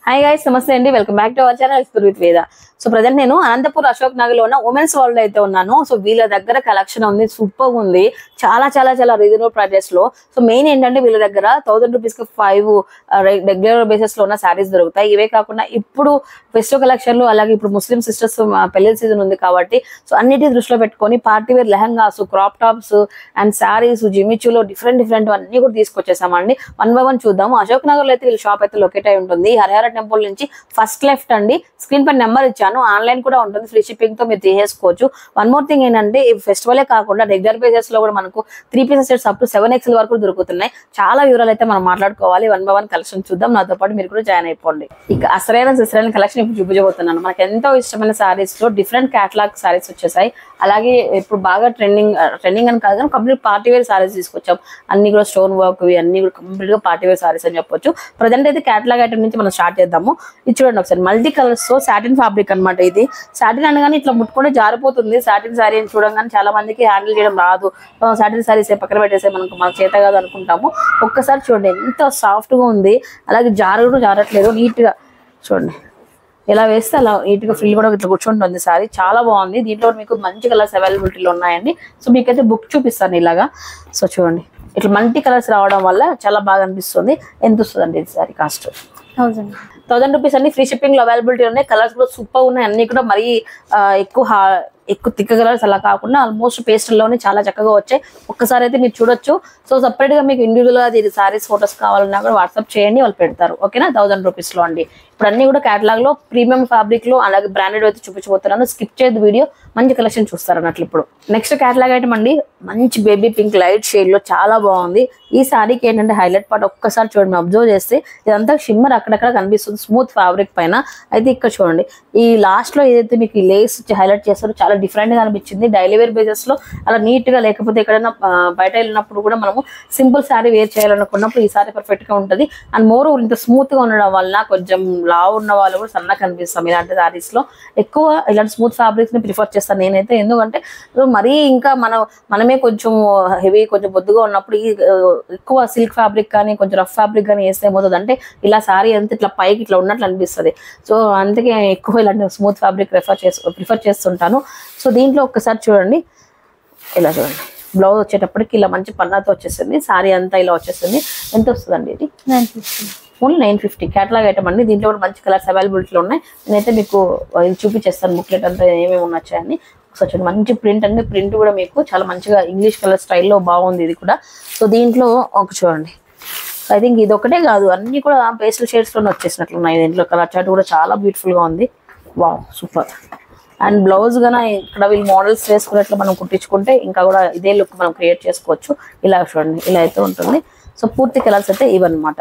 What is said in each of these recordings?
Hi guys నమస్తే అండి welcome back to our channel explore with Veda so present నేను అనంతపూర్ అశోక్ నగర్ లో ఉన్న ఉమెన్స్ వరల్డ్ అయితే ఉన్నాను సో వీళ్ళ దగ్గర కలెక్షన్ ఉంది సూపర్ ఉంది చాలా చాలా చాలా రీజనబుల్ ప్రైజెస్ లో సో మెయిన్ ఏంటంటే వీళ్ళ దగ్గర థౌసండ్ రూపీస్ కి ఫైవ్ రెగ్యులర్ బేసిస్ లో ఉన్న శారీస్ దొరుకుతాయి ఇవే కాకుండా ఇప్పుడు ఫెస్టివల్ కలెక్షన్ లో అలాగే ఇప్పుడు ముస్లిం సిస్టర్స్ పెళ్లి సీజన్ ఉంది కాబట్టి సో అన్నిటి దృష్టిలో పెట్టుకొని party wear lehengas crop tops and saris జిమిచ్చులో డిఫరెంట్ డిఫరెంట్ అన్ని కూడా తీసుకొచ్చేసామండి వన్ బై వన్ చూద్దాము అశోక్ నగర్ లో అయితే వీళ్ళ షాప్ అయితే లొకేట్ అయి ఉంటుంది హరిహర టెంపుల్ నుంచి ఫస్ట్ లెఫ్ట్ అండి స్క్రీన్ పై నెంబర్ ఇచ్చాను ఆన్లైన్ కూడా ఉంటుంది ఫ్రీ షిప్పింగ్ తో మీరు తీసేసుకోవచ్చు వన్ మోర్ థింగ్ ఏంటంటే ఈ ఫెస్టివలే కాకుండా రెగ్యులర్ బేసెస్ లో కూడా మనకు three pieces sets up to seven XL వరకు దొరుకుతున్నాయి చాలా వివరాలు అయితే మనం మాట్లాడుకోవాలి వన్ బై వన్ కలెక్షన్ చూద్దాం నాతో పాటు మీరు కూడా జాయిన్ అయిపోండి ఇక అసలైన సిసరైన కలెక్షన్ ఇప్పుడు చూపించబోతున్నాను మనకు ఎంతో ఇష్టమైన సారీస్ లో డిఫరెంట్ క్యాటలాగ్ సారీస్ వచ్చేసాయి అలాగే ఇప్పుడు బాగా ట్రెండింగ్ ట్రెండింగ్ అని కాదు కానీ కంప్లీట్ పార్టీ వేర్ సారీస్ తీసుకొచ్చాం అన్ని కూడా స్టోన్ వర్క్ అన్ని కూడా కంప్లీట్ గా పార్టీ వేర్ సారీస్ అని చెప్పొచ్చు ప్రజెంట్ అయితే క్యాటలాగ్ ఐటమ్ నుంచి మనం స్టార్ట్ చేద్దాము ఇది చూడండి ఒకసారి మల్టీ కలర్స్ తో సాటిన్ ఫ్యాబ్రిక్ అన్నమాట ఇది సాటిన్ అనగానే ఇట్లా ముట్టుకుంటే జారిపోతుంది సాటిన్ సారీ అని చూడగానే చాలా మందికి హ్యాండిల్ చేయడం రాదు సాటిన్ సారీస్ పక్కన పెట్టేసే మనకు మన చేత కాదు అనుకుంటాము ఒక్కసారి చూడండి ఎంత సాఫ్ట్ గా ఉంది అలాగే జారు కూడా జారట్లేదు నీట్ గా చూడండి ఎలా వేస్తే అలా నీట్ గా ఫ్రిల్ కూడా ఇట్లా కూర్చుంటుంది సారీ చాలా బాగుంది దీంట్లో మీకు మంచి కలర్స్ అవైలబిలిటీలో ఉన్నాయండి సో మీకైతే బుక్ చూపిస్తాను ఇలాగా సో చూడండి ఇట్లా మల్టీ కలర్స్ రావడం వల్ల చాలా బాగా అనిపిస్తుంది ఎంత వస్తుందండి ఇది sari cost thousand thousand rupees అన్ని ఫ్రీ షిప్పింగ్ లో అవైలబిలిటీ ఉన్నాయి కలర్స్ కూడా సూపర్ ఉన్నాయి అన్ని కూడా మరీ ఆ, ఎక్కువ హా- ఎక్కువ తిక్క కలర్స్ అలా కాకుండా ఆల్మోస్ట్ పేస్టల్ లోనే చాలా చక్కగా వచ్చాయి ఒక్కసారి అయితే మీరు చూడొచ్చు సో సపరేట్ గా మీకు ఇండివిజువల్ గా ఇది సారీస్ ఫోటోస్ కావాలన్నా కూడా వాట్సాప్ చేయండి వాళ్ళు పెడతారు ఓకేనా థౌసండ్ రూపీస్ లో అండి ఇప్పుడు అన్ని కూడా కేటలాగ్ లో ప్రీమియం ఫ్యాబ్రిక్ లో అలాగే బ్రాండెడ్ అయితే చూపించబోతున్నాను స్కిప్ చేయదు వీడియో మంచి కలెక్షన్ చూస్తారు అన్నట్లు ఇప్పుడు నెక్స్ట్ కేటలాగ్ ఐటమ్ అండి మంచి బేబీ పింక్ లైట్ షేడ్ లో చాలా బాగుంది ఈ సారీకి ఏంటంటే హైలైట్ పార్ట్ ఒక్కసారి చూడండి అబ్జర్వ్ చేస్తే ఇదంతా షిమ్మర్ అక్కడక్కడ కనిపిస్తుంది స్మూత్ ఫ్యాబ్రిక్ పైన అయితే ఇక్కడ చూడండి ఈ లాస్ట్ లో ఏదైతే మీకు ఈ లేస్ హైలైట్ చేస్తారో చాలా డిఫరెంట్ గా అనిపించింది డైలీ వేర్ బేసెస్ లో అలా నీట్ గా లేకపోతే ఎక్కడైనా ఆ, బయట వెళ్ళినప్పుడు కూడా మనము సింపుల్ శారీ వేర్ చేయాలనుకున్నప్పుడు ఈ సారీ పర్ఫెక్ట్ గా ఉంటుంది అండ్ మోర్ ఇంత స్మూత్ గా ఉండడం వల్ల కొంచెం లావు ఉన్న వాళ్ళు కూడా సన్నగా కనిపిస్తాం ఇలాంటి సారీస్ లో ఎక్కువ ఇలాంటి స్మూత్ ఫ్యాబ్రిక్స్ ని ప్రిఫర్ చేస్తాను నేనైతే ఎందుకంటే మరీ ఇంకా మనం మనమే కొంచెం హెవీ కొంచెం బొద్దుగా ఉన్నప్పుడు ఈ ఆ, ఎక్కువ సిల్క్ ఫ్యాబ్రిక్ కానీ కొంచెం రఫ్ ఫ్యాబ్రిక్ కానీ వేస్తే ఏమవుతుంది అంటే ఇలా సారీ అంతా ఇట్లా పైకి ఇట్లా ఉన్నట్లు అనిపిస్తుంది సో అందుకే ఎక్కువ ఇలాంటి స్మూత్ ఫ్యాబ్రిక్ ప్రిఫర్ చేసు ప్రిఫర్ చేస్తుంటాను సో దీంట్లో ఒక్కసారి చూడండి ఇలా చూడండి బ్లౌజ్ వచ్చేటప్పటికి ఇలా మంచి పన్నాతో వచ్చేస్తుంది సారీ అంతా ఇలా వచ్చేస్తుంది ఎంత వస్తుందండి ఇది nine fifty only nine fifty catalogue item అండి దీంట్లో కూడా మంచి కలర్స్ అవైలబిలిటీలో ఉన్నాయి నేనైతే మీకు ఇది చూపించేస్తాను బుక్లెట్ అంతా ఏమేమి ఉన్నాయని ఒకసారి చూడండి మంచి ప్రింట్ అండి ప్రింట్ కూడా మీకు చాలా మంచిగా ఇంగ్లీష్ కలర్ స్టైల్లో బాగుంది ఇది కూడా సో దీంట్లో ఒక చూడండి ఐ థింక్ ఇది ఒకటే కాదు అన్ని కూడా పేస్టల్ షేడ్స్లోనే వచ్చేసినట్లు ఉన్నాయి దీంట్లో కలర్ చార్ట్ కూడా చాలా బ్యూటిఫుల్గా ఉంది వావ్ సూపర్ అండ్ బ్లౌజ్ గాన ఇక్కడ వీళ్ళు మోడల్స్ వేసుకున్నట్లు మనం కుట్టించుకుంటే ఇంకా కూడా ఇదే లుక్ మనం క్రియేట్ చేసుకోవచ్చు ఇలా చూడండి ఇలా అయితే ఉంటుంది సో పూర్తి కలర్స్ అయితే ఇవన్నమాట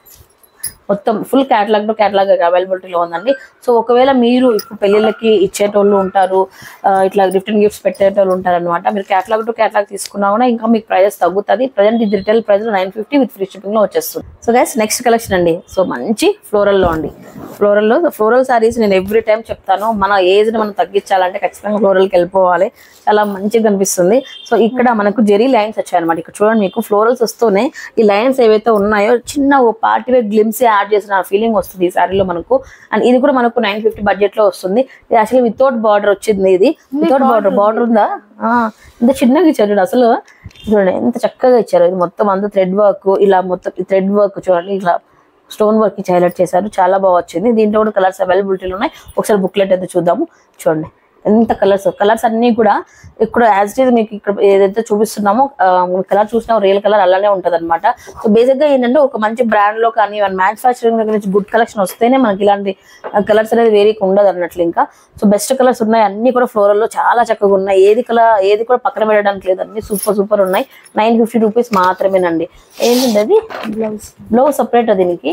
మొత్తం ఫుల్ క్యాటలాగ్ టు క్యాటలాగ్ అవైలబిలిటీలో ఉందండి సో ఒకవేళ మీరు ఇప్పుడు పెళ్ళిళ్ళకి ఇచ్చేటోళ్ళు ఉంటారు ఆ, ఇట్లా గిఫ్ట్ అండ్ గిఫ్ట్స్ పెట్టేటోళ్ళు ఉంటారు అనమాట మీరు క్యాటలాగ్ టు క్యాటలాగ్ తీసుకున్నా కూడా ఇంకా మీకు ప్రైజెస్ తగ్గుతుంది ప్రజెంట్ ఇది retail price nine fifty with free shipping లో వచ్చేస్తుంది సో గైస్ నెక్స్ట్ కలెక్షన్ అండి సో మంచి ఫ్లోరల్ లో అండి ఫ్లోరల్ లో ఫ్లోరల్ సారీస్ నేను ఎవ్రీ టైం చెప్తాను మన ఏజ్ ని మనం తగ్గించాలంటే ఖచ్చితంగా ఫ్లోరల్కి వెళ్ళిపోవాలి చాలా మంచిగా కనిపిస్తుంది సో ఇక్కడ మనకు జెరీ లైన్స్ వచ్చాయన్నమాట ఇక్కడ చూడండి మీకు ఫ్లోరల్స్ వస్తూనే ఈ లైన్స్ ఏవైతే ఉన్నాయో చిన్న ఓ పార్టీ వేర్ గ్లిమ్స్ యాడ్ చేసిన ఫీలింగ్ వస్తుంది ఈ సారీలో మనకు అండ్ ఇది కూడా మనకు నైన్ ఫిఫ్టీ బడ్జెట్ లో వస్తుంది ఇది యాక్చువల్లీ వితౌట్ బార్డర్ వచ్చింది ఇది వితౌట్ బార్డర్ బార్డర్ ఉందా ఆ, ఇంత చిన్నగా ఇచ్చారు చూడండి అసలు చూడండి ఎంత చక్కగా ఇచ్చారు ఇది మొత్తం అంతా థ్రెడ్ వర్క్ ఇలా మొత్తం థ్రెడ్ వర్క్ చూడండి ఇట్లా స్టోన్ వర్క్ ఇచ్చి హైలైట్ చేశారు చాలా బాగా వచ్చింది దీంట్లో కూడా కలర్స్ అవైలబిలిటీలో ఉన్నాయి ఒకసారి బుక్లెట్ అయితే చూద్దాము చూడండి ఎంత కలర్స్ కలర్స్ అన్ని కూడా ఇక్కడ యాజ్ ఇట్ ఈస్ మీకు ఇక్కడ ఏదైతే చూపిస్తున్నామో కలర్ చూసినా రియల్ కలర్ అలానే ఉంటది అనమాట సో బేసిక్ గా ఏంటంటే ఒక మంచి బ్రాండ్ లో కానీ మ్యానుఫాక్చరింగ్ దగ్గర నుంచి గుడ్ కలెక్షన్ వస్తేనే మనకి ఇలాంటి కలర్స్ అనేది వేరే ఉండదు అన్నట్లు ఇంకా సో బెస్ట్ కలర్స్ ఉన్నాయి అన్ని కూడా ఫ్లోరల్ లో చాలా చక్కగా ఉన్నాయి ఏది కలర్ ఏది కూడా పక్కన పెట్టడానికి లేదు అన్ని సూపర్ సూపర్ ఉన్నాయి నైన్ ఫిఫ్టీ రూపీస్ మాత్రమేనండి ఏంటంటే అది బ్లౌజ్ బ్లౌజ్ సపరేట్ దీనికి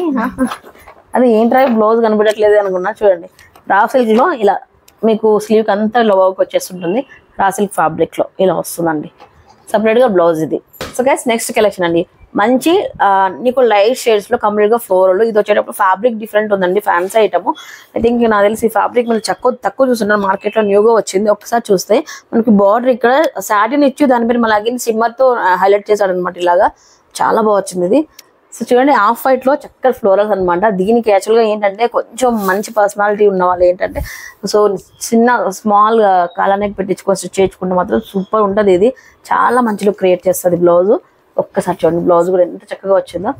అది ఏంట్రా బ్లౌజ్ కనబడట్లేదు అనుకున్నా చూడండి రా సిల్క్ లో ఇలా మీకు స్లీవ్ అంతా ఇలా వర్క్ వచ్చేస్తుంటుంది రా సిల్క్ ఫ్యాబ్రిక్ లో ఇలా వస్తుందండి సపరేట్ గా బ్లౌజ్ ఇది సో గైస్ నెక్స్ట్ కలెక్షన్ అండి మంచి ఆ, నీకు లైట్ షేడ్స్ లో కంప్లీట్ గా ఫ్లోరల్ ఇది వచ్చేటప్పుడు ఫ్యాబ్రిక్ డిఫరెంట్ ఉందండి ఫ్యాన్సీ ఐటమ్ ఐ థింక్ నాకు తెలిసి ఫ్యాబ్రిక్ మీరు తక్కువ తక్కువ చూస్తున్నారు మార్కెట్ లో న్యూగా వచ్చింది ఒకసారి చూస్తే మనకి బార్డర్ ఇక్కడ సాటిన్ ఇచ్చి దాని మీద మళ్ళీ సిమ్మర్ తో హైలైట్ చేశాడు అనమాట ఇలాగా చాలా బాగా వచ్చింది ఇది సో చూడండి ఆఫ్ వైట్ లో చక్కటి ఫ్లోరల్స్ అన్నమాట దీనికి యాక్చువల్ గా ఏంటంటే కొంచెం మంచి పర్సనాలిటీ ఉన్న వాళ్ళు ఏంటంటే సో చిన్న స్మాల్ కాలానికి పెట్టించుకొని స్టిచ్ చేయించుకుంటే మాత్రం సూపర్ ఉంటది ఇది చాలా మంచి లుక్ క్రియేట్ చేస్తుంది బ్లౌజ్ ఒక్కసారి చూడండి బ్లౌజ్ కూడా ఎంత చక్కగా వచ్చిందో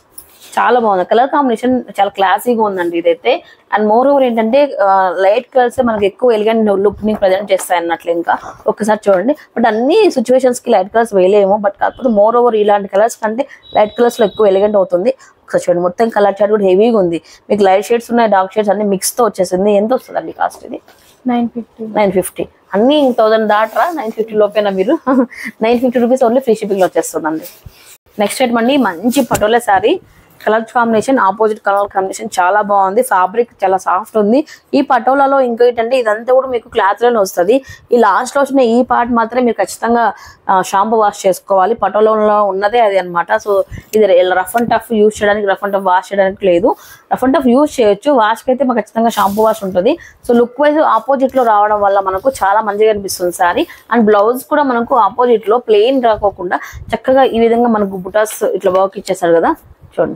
చాలా బాగుంది కలర్ కాంబినేషన్ చాలా క్లాసీగా ఉందండి ఇదైతే అండ్ మోర్ ఓవర్ ఏంటంటే లైట్ కలర్స్ మనకి ఎక్కువ ఎలిగెంట్ లుక్ ని ప్రజెంట్ చేస్తాయి అన్నట్లు ఇంకా ఒక్కసారి చూడండి బట్ అన్ని సిచ్యువేషన్స్ కి లైట్ కలర్స్ వేయలేము బట్ కాకపోతే మోర్ ఓవర్ ఇలాంటి కలర్స్ కంటే లైట్ కలర్స్ లో ఎక్కువ ఎలిగెంట్ అవుతుంది ఒకసారి చూడండి మొత్తం కలర్ చార్ట్ కూడా హెవీగా ఉంది మీకు లైట్ షేడ్స్ ఉన్నాయి డార్క్ షేడ్స్ అన్ని మిక్స్ తో వచ్చేసింది ఎంత వస్తుందండి కాస్ట్ ఇది నైన్ ఫిఫ్టీ నైన్ ఫిఫ్టీ అన్ని థౌసండ్ దాటరా నైన్ ఫిఫ్టీ లోపేనా మీరు nine fifty rupees only free shipping లో వచ్చేస్తుందండి నెక్స్ట్ ఐటమ్ అండి మంచి patola sari colour combination opposite colour combination చాలా బాగుంది ఫ్యాబ్రిక్ చాలా సాఫ్ట్ ఉంది ఈ పటోలాలో ఇంకా ఏంటంటే ఇదంతా కూడా మీకు క్లాత్ లోనే వస్తుంది ఈ లాస్ట్ లో వచ్చిన ఈ పార్ట్ మాత్రమే మీరు ఖచ్చితంగా షాంపూ వాష్ చేసుకోవాలి పటోలాలో ఉన్నదే అది అన్నమాట సో ఇది రఫ్ అండ్ టఫ్ యూస్ చేయడానికి రఫ్ అండ్ టఫ్ వాష్ చేయడానికి లేదు రఫ్ అండ్ టఫ్ యూస్ చేయొచ్చు వాష్ కి అయితే మాకు ఖచ్చితంగా షాంపూ వాష్ ఉంటుంది సో లుక్ వైజ్ ఆపోజిట్ లో రావడం వల్ల మనకు చాలా మంచిగా అనిపిస్తుంది సారీ అండ్ బ్లౌజ్ కూడా మనకు ఆపోజిట్ లో ప్లెయిన్ రాకోకుండా చక్కగా ఈ విధంగా మనకు బుటాస్ ఇట్లా వర్క్ ఇచ్చేసారు కదా చూడండి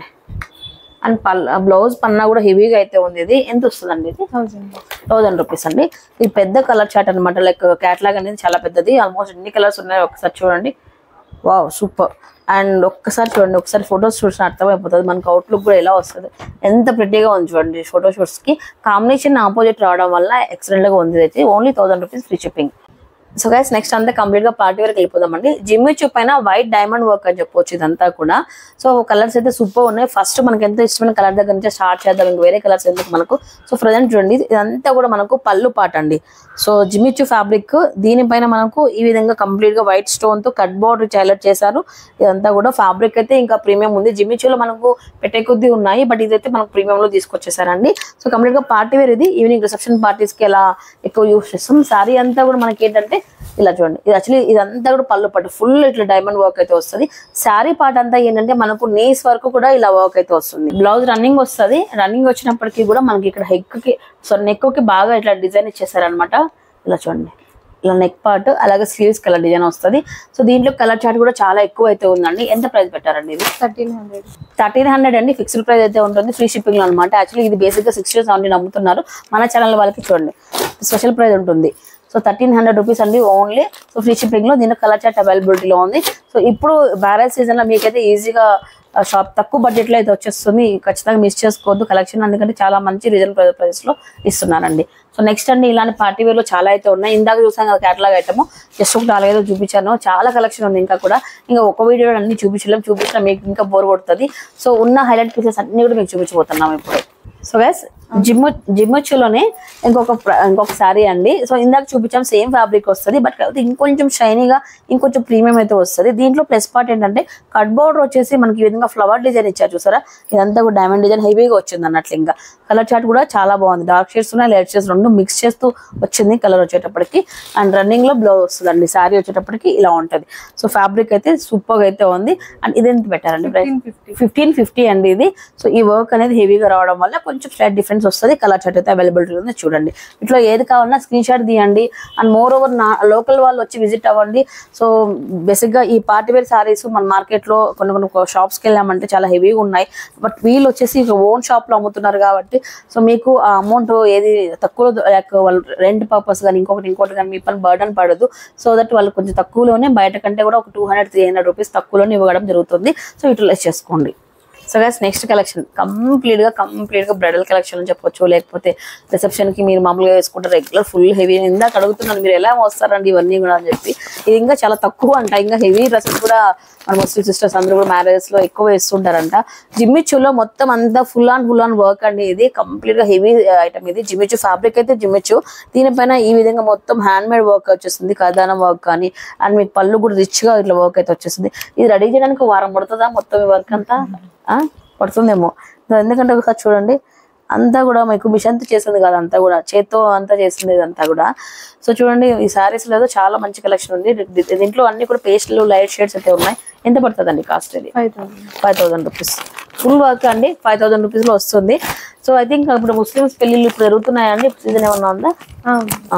అండ్ పల్ బ్లౌజ్ పన్నా కూడా హెవీగా అయితే ఉంది ఇది ఎంత వస్తుందండి ఇది థౌసండ్ థౌసండ్ రూపీస్ అండి ఇది పెద్ద కలర్ చార్ట్ అనమాట లైక్ క్యాట్లాగ్ అనేది చాలా పెద్దది ఆల్మోస్ట్ ఎన్ని కలర్స్ ఉన్నాయో ఒకసారి చూడండి వావ్ సూపర్ అండ్ ఒక్కసారి చూడండి ఒకసారి ఫొటోస్ చూసిన అర్థమైపోతుంది మనకు అవుట్లుక్ కూడా ఎలా వస్తుంది ఎంత ప్రిటీగా ఉంది చూడండి ఫోటో షూట్స్ కి కాంబినేషన్ ఆపోజిట్ రావడం వల్ల ఎక్సలెంట్ గా ఉంది అయితే only thousand rupees free shipping so guys next అంతా కంప్లీట్ గా పార్టీ వరకు వెళ్ళిపోదామండి జిమ్మిచు పైన వైట్ డైమండ్ వర్క్ అని చెప్పొచ్చు ఇదంతా కూడా సో కలర్స్ అయితే సూపర్ ఉన్నాయి ఫస్ట్ మనకి ఎంత ఇష్టమైన కలర్ దగ్గర నుంచి స్టార్ట్ చేద్దాం ఇంక వేరే కలర్స్ ఎందుకు మనకు సో ప్రజెంట్ చూడండి ఇదంతా కూడా మనకు పళ్ళు పాట అండి సో జిమ్మిచు ఫ్యాబ్రిక్ దీనిపైన మనకు ఈ విధంగా కంప్లీట్ గా వైట్ స్టోన్ తో కట్ బోర్డర్ హైలైట్ చేశారు ఇదంతా కూడా ఫ్యాబ్రిక్ అయితే ఇంకా ప్రీమియం ఉంది జిమ్మిచులో మనకు పెట్టే కొద్దీ ఉన్నాయి బట్ ఇదైతే మనకు ప్రీమియం లో తీసుకొచ్చేసారండి సో కంప్లీట్ గా పార్టీ వేర్ ఇది ఈవినింగ్ రిసెప్షన్ పార్టీస్ కి ఎలా ఎక్కువ యూస్ చేస్తాం సారీ అంతా కూడా మనకి ఏంటంటే ఇలా చూడండి ఇది యాక్చువల్లీ ఇదంతా కూడా పళ్ళు పట్టు ఫుల్ ఇట్లా డైమండ్ వర్క్ అయితే వస్తుంది శారీ పార్ట్ అంతా ఏంటంటే మనకు నేస్ వరకు కూడా ఇలా వర్క్ అయితే వస్తుంది బ్లౌజ్ రన్నింగ్ వస్తుంది రన్నింగ్ వచ్చినప్పటికీ కూడా మనకి ఇక్కడ హెక్ కి సో నెక్ కి బాగా ఇట్లా డిజైన్ ఇచ్చేసారనమాట ఇలా చూడండి ఇలా నెక్ పార్ట్ అలాగే స్లీవ్స్ కలర్ డిజైన్ వస్తుంది సో దీంట్లో కలర్ చార్ట్ కూడా చాలా ఎక్కువ అయితే ఉందండి ఎంత ప్రైస్ పెట్టారండి ఇది థర్టీన్ హండ్రెడ్ థర్టీన్ హండ్రెడ్ అండి ఫిక్స్డ్ ప్రైస్ అయితే ఉంటుంది ఫ్రీ షిప్పింగ్ లో అనమాట యాక్చువల్లీ ఇది బేసిక్ గా సిక్స్టీ సెవెంటీన్ అమ్ముతున్నారు మన ఛానల్ వాళ్ళకి చూడండి స్పెషల్ ప్రైస్ ఉంటుంది సో థర్టీన్ హండ్రెడ్ రూపీస్ అండి ఓన్లీ సో ఫ్రీ షిప్పింగ్ లో దీంట్లో కలర్ చార్ట్ అవైలబిలిటీలో ఉంది సో ఇప్పుడు మ్యారేజ్ సీజన్ లో మీకైతే ఈజీగా షాప్ తక్కువ బడ్జెట్ లో అయితే వచ్చేస్తుంది ఖచ్చితంగా మిస్ చేసుకోవద్దు కలెక్షన్ ఎందుకంటే చాలా మంచి రీజనబుల్ ప్రైస్ లో ఇస్తున్నారండి సో నెక్స్ట్ అండి ఇలాంటి పార్టీ వేర్ లో చాలా అయితే ఉన్నాయి ఇందాక చూసాం కదా కేటలాగ్ ఐటమ్ జస్ట్ ఒక నాలుగైదు చూపించాను చాలా కలెక్షన్ ఉంది ఇంకా కూడా ఇంకా ఒక వీడియో అన్ని చూపించలేం చూపించినా మీకు ఇంకా బోర్ కొడుతుంది సో ఉన్న హైలైట్ పీసెస్ అన్ని కూడా మీకు చూపించబోతున్నాం ఇప్పుడు సో గైస్ జిమ్ జిమ్మొచ్చులోనే ఇంకొక ప్ర- ఇంకొక శారీ అండి సో ఇందాక చూపించాం సేమ్ ఫ్యాబ్రిక్ వస్తుంది బట్ కాకపోతే ఇంకొంచెం షైనీగా ఇంకొంచెం ప్రీమియం అయితే వస్తుంది దీంట్లో ప్లస్ పార్ట్ ఏంటంటే కట్ బోర్డర్ వచ్చేసి మనకి ఈ విధంగా ఫ్లవర్ డిజైన్ ఇచ్చారు చూసారా ఇదంతా కూడా డైమండ్ డిజైన్ హెవీగా వచ్చింది అన్నట్లు ఇంకా కలర్ చార్ట్ కూడా చాలా బాగుంది డార్క్ షేడ్స్ ఉన్నాయి లైట్ షేడ్స్ రెండు మిక్స్ చేస్తూ వచ్చింది కలర్ వచ్చేటప్పటికి అండ్ రన్నింగ్ లో బ్లౌజ్ వస్తుందండి శారీ వచ్చేటప్పటికి ఇలా ఉంటది సో ఫ్యాబ్రిక్ అయితే సూపర్ అయితే ఉంది అండ్ ఇదెంత పెట్టారండి price fifteen fifty fifteen fifty అండి ఇది సో ఈ వర్క్ అనేది హెవీగా రావడం వల్ల కొంచెం స్లైట్ డిఫరెన్స్ వస్తుంది కలర్ చార్ట్ అయితే అవైలబిలిటీ ఉంది చూడండి ఇట్లా ఏది కావాలన్నా స్క్రీన్ షాట్ తీయండి అండ్ మోర్ ఓవర్ నా లోకల్ వాళ్ళు వచ్చి విజిట్ అవ్వండి సో బేసిక్ గా ఈ పార్టీ వేర్ సారీస్ మన మార్కెట్ లో కొన్ని కొన్ని షాప్స్కి వెళ్ళామంటే చాలా హెవీగా ఉన్నాయి బట్ వీళ్ళు వచ్చేసి ఓన్ షాప్ లో అమ్ముతున్నారు కాబట్టి సో మీకు ఆ అమౌంట్ ఏది తక్కువ లైక్ వాళ్ళు రెంట్ పర్పస్ కానీ ఇంకొకటి ఇంకోటి కానీ మీ పని బర్డన్ పడదు సో దట్ వాళ్ళు కొంచెం తక్కువలోనే బయట కంటే కూడా ఒక two hundred three hundred rupees తక్కువలోనే ఇవ్వడం జరుగుతుంది సో యూటిలైజ్ చేసుకోండి so guys next collection complete గా కంప్లీట్ గా బ్రైడల్ కలెక్షన్ అని చెప్పొచ్చు లేకపోతే రిసెప్షన్ కి మీరు మామూలుగా వేసుకుంటే రెగ్యులర్ ఫుల్ హెవీ ఇందాక అడుగుతున్నాను మీరు ఎలా వస్తారండి ఇవన్నీ కూడా అని చెప్పి ఇది ఇంకా చాలా తక్కువ అంట ఇంకా హెవీ డ్రెస్సెస్ కూడా మన ముస్లిం సిస్టర్స్ అందరూ కూడా మ్యారేజెస్ లో ఎక్కువ వేస్తుంటారంట జిమ్మిచ్చులో మొత్తం అంతా full on full on work అండి ఇది కంప్లీట్ గా హెవీ ఐటమ్ ఇది జిమ్మిచ్చు ఫ్యాబ్రిక్ అయితే జిమ్మిచ్చు దీనిపైన ఈ విధంగా మొత్తం హ్యాండ్ మేడ్ వర్క్ వచ్చేస్తుంది కదాన వర్క్ కానీ అండ్ మీకు పళ్ళు కూడా రిచ్ గా ఇట్లా వర్క్ అయితే వచ్చేస్తుంది ఇది రెడీ చేయడానికి ఒక వారం పడుతుందా మొత్తం ఈ వర్క్ అంతా ఆ? పడుతుందేమో ఎందుకంటే ఒకసారి చూడండి అంతా కూడా మీకు మిషన్తో చేసింది కాదు అంతా కూడా చేత్తో అంతా చేసింది ఇదంతా కూడా సో చూడండి ఈ సారీస్ లో చాలా మంచి కలెక్షన్ ఉంది దీ- దీంట్లో అన్ని కూడా పేస్ట్లు లైట్ షేడ్స్ అయితే ఉన్నాయి ఎంత పడుతుందండి కాస్ట్ ఇది five thousand five thousand rupees full work అండి ఫైవ్ థౌసండ్ రూపీస్ లో వస్తుంది సో ఐ థింక్ ఇప్పుడు ముస్లిమ్స్ పెళ్ళిళ్ళు ఇప్పుడు జరుగుతున్నాయండి సీజన్ ఏమన్నా ఉందా ఆ,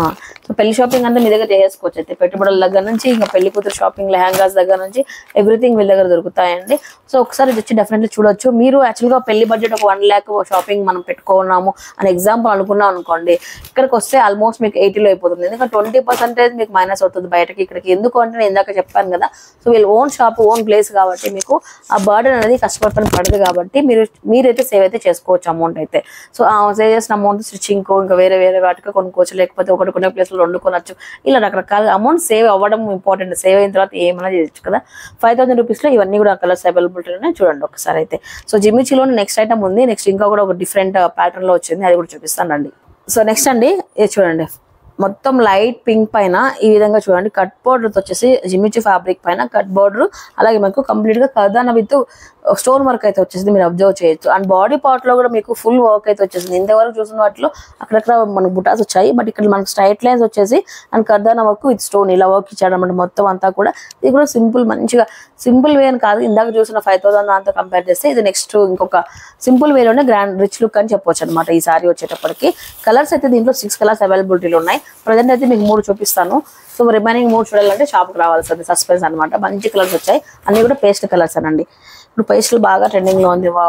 సో పెళ్లి షాపింగ్ అంతా మీ దగ్గర చేసుకోవచ్చు అయితే పెట్టుబడుల దగ్గర నుంచి ఇంకా పెళ్లి కూతురు షాపింగ్ లెహంగాస్ దగ్గర నుంచి ఎవ్రీథింగ్ వీళ్ళ దగ్గర దొరుకుతాయండి సో ఒకసారి ఇది వచ్చి డెఫినెట్లీ చూడొచ్చు మీరు యాక్చువల్గా పెళ్లి బడ్జెట్ ఒక వన్ ల్యాక్ షాపింగ్ మనం పెట్టుకున్నాము అని ఎగ్జాంపుల్ అనుకున్నాం అనుకోండి ఇక్కడికి వస్తే ఆల్మోస్ట్ మీకు ఎయిటీలో అయిపోతుంది ఎందుకంటే ట్వంటీ పర్సెంటేజ్ మీకు మైనస్ అవుతుంది బయటకి ఇక్కడికి ఎందుకు అంటే నేను ఇందాక చెప్పాను కదా సో వీళ్ళు ఓన్ షాప్ ఓన్ ప్లేస్ కాబట్టి మీకు ఆ బర్డెన్ అనేది కస్టమర్ పైన పడదు కాబట్టి మీరు మీరైతే సేవ్ అయితే చేసుకోవచ్చు అమౌంట్ అయితే సో ఆ సేవ్ చేసిన అమౌంట్ స్టిచ్చింగ్ ఇంకా వేరే వేరే వాటికి కొనుక్కోవచ్చు లేకపోతే ఒకటి కొన్ని ప్లేస్లో వండుకోవచ్చు ఇలా రకరకాల అమౌంట్ సేవ్ అవ్వడం ఇంపార్టెంట్ సేవ్ అయిన తర్వాత ఏమైనా చేయొచ్చు కదా ఫైవ్ థౌసండ్ రూపీస్లో ఇవన్నీ కూడా కలర్స్ అవైలబిలిటీ ఉన్నాయి చూడండి ఒకసారి అయితే సో జిమ్మిచిలో నెక్స్ట్ ఐటమ్ ఉంది నెక్స్ట్ ఇంకా కూడా ఒక డిఫరెంట్ ప్యాటర్న్ లో వచ్చింది అది కూడా చూపిస్తానండి సో నెక్స్ట్ అండి ఇది చూడండి మొత్తం లైట్ పింక్ పైన ఈ విధంగా చూడండి కట్ బోర్డర్ వచ్చేసి జిమ్మిచి ఫ్యాబ్రిక్ పైన కట్ బోర్డర్ అలాగే మనకు కంప్లీట్ గా కర్దాన విత్ స్టోన్ వర్క్ అయితే వచ్చేసింది మీరు అబ్జర్వ్ చేయొచ్చు అండ్ బాడీ పార్ట్ లో కూడా మీకు ఫుల్ వర్క్ అయితే వచ్చేసింది ఇంతవరకు చూసిన వాటిలో అక్కడక్కడ మనకు బుటాస్ వచ్చాయి బట్ ఇక్కడ మనకు స్ట్రైట్ లైన్స్ వచ్చేసి అండ్ కర్దాన వర్క్ విత్ స్టోన్ ఇలా వర్క్ ఇచ్చాడు అనమాట మొత్తం అంతా కూడా ఇది కూడా సింపుల్ మంచిగా సింపుల్ వే అని కాదు ఇందాక చూసిన ఫైవ్ థౌసండ్ దాంతో కంపేర్ చేస్తే ఇది నెక్స్ట్ ఇంకొక సింపుల్ వేలోనే గ్రాండ్ రిచ్ లుక్ అని చెప్పొచ్చు అనమాట ఈ సారీ వచ్చేటప్పటికి కలర్స్ అయితే దీంట్లో సిక్స్ కలర్స్ అవైలబిలిటీలో ఉన్నాయి ప్రజెంట్ అయితే మీకు మూడు చూపిస్తాను సో రిమైనింగ్ మూడు చూడాలంటే షాప్కి రావాల్సింది సస్పెన్స్ అనమాట మంచి కలర్స్ వచ్చాయి అన్ని కూడా పేస్ట్ కలర్స్ అనండి ఇప్పుడు పేస్ట్లు బాగా ట్రెండింగ్ లో ఉంది వా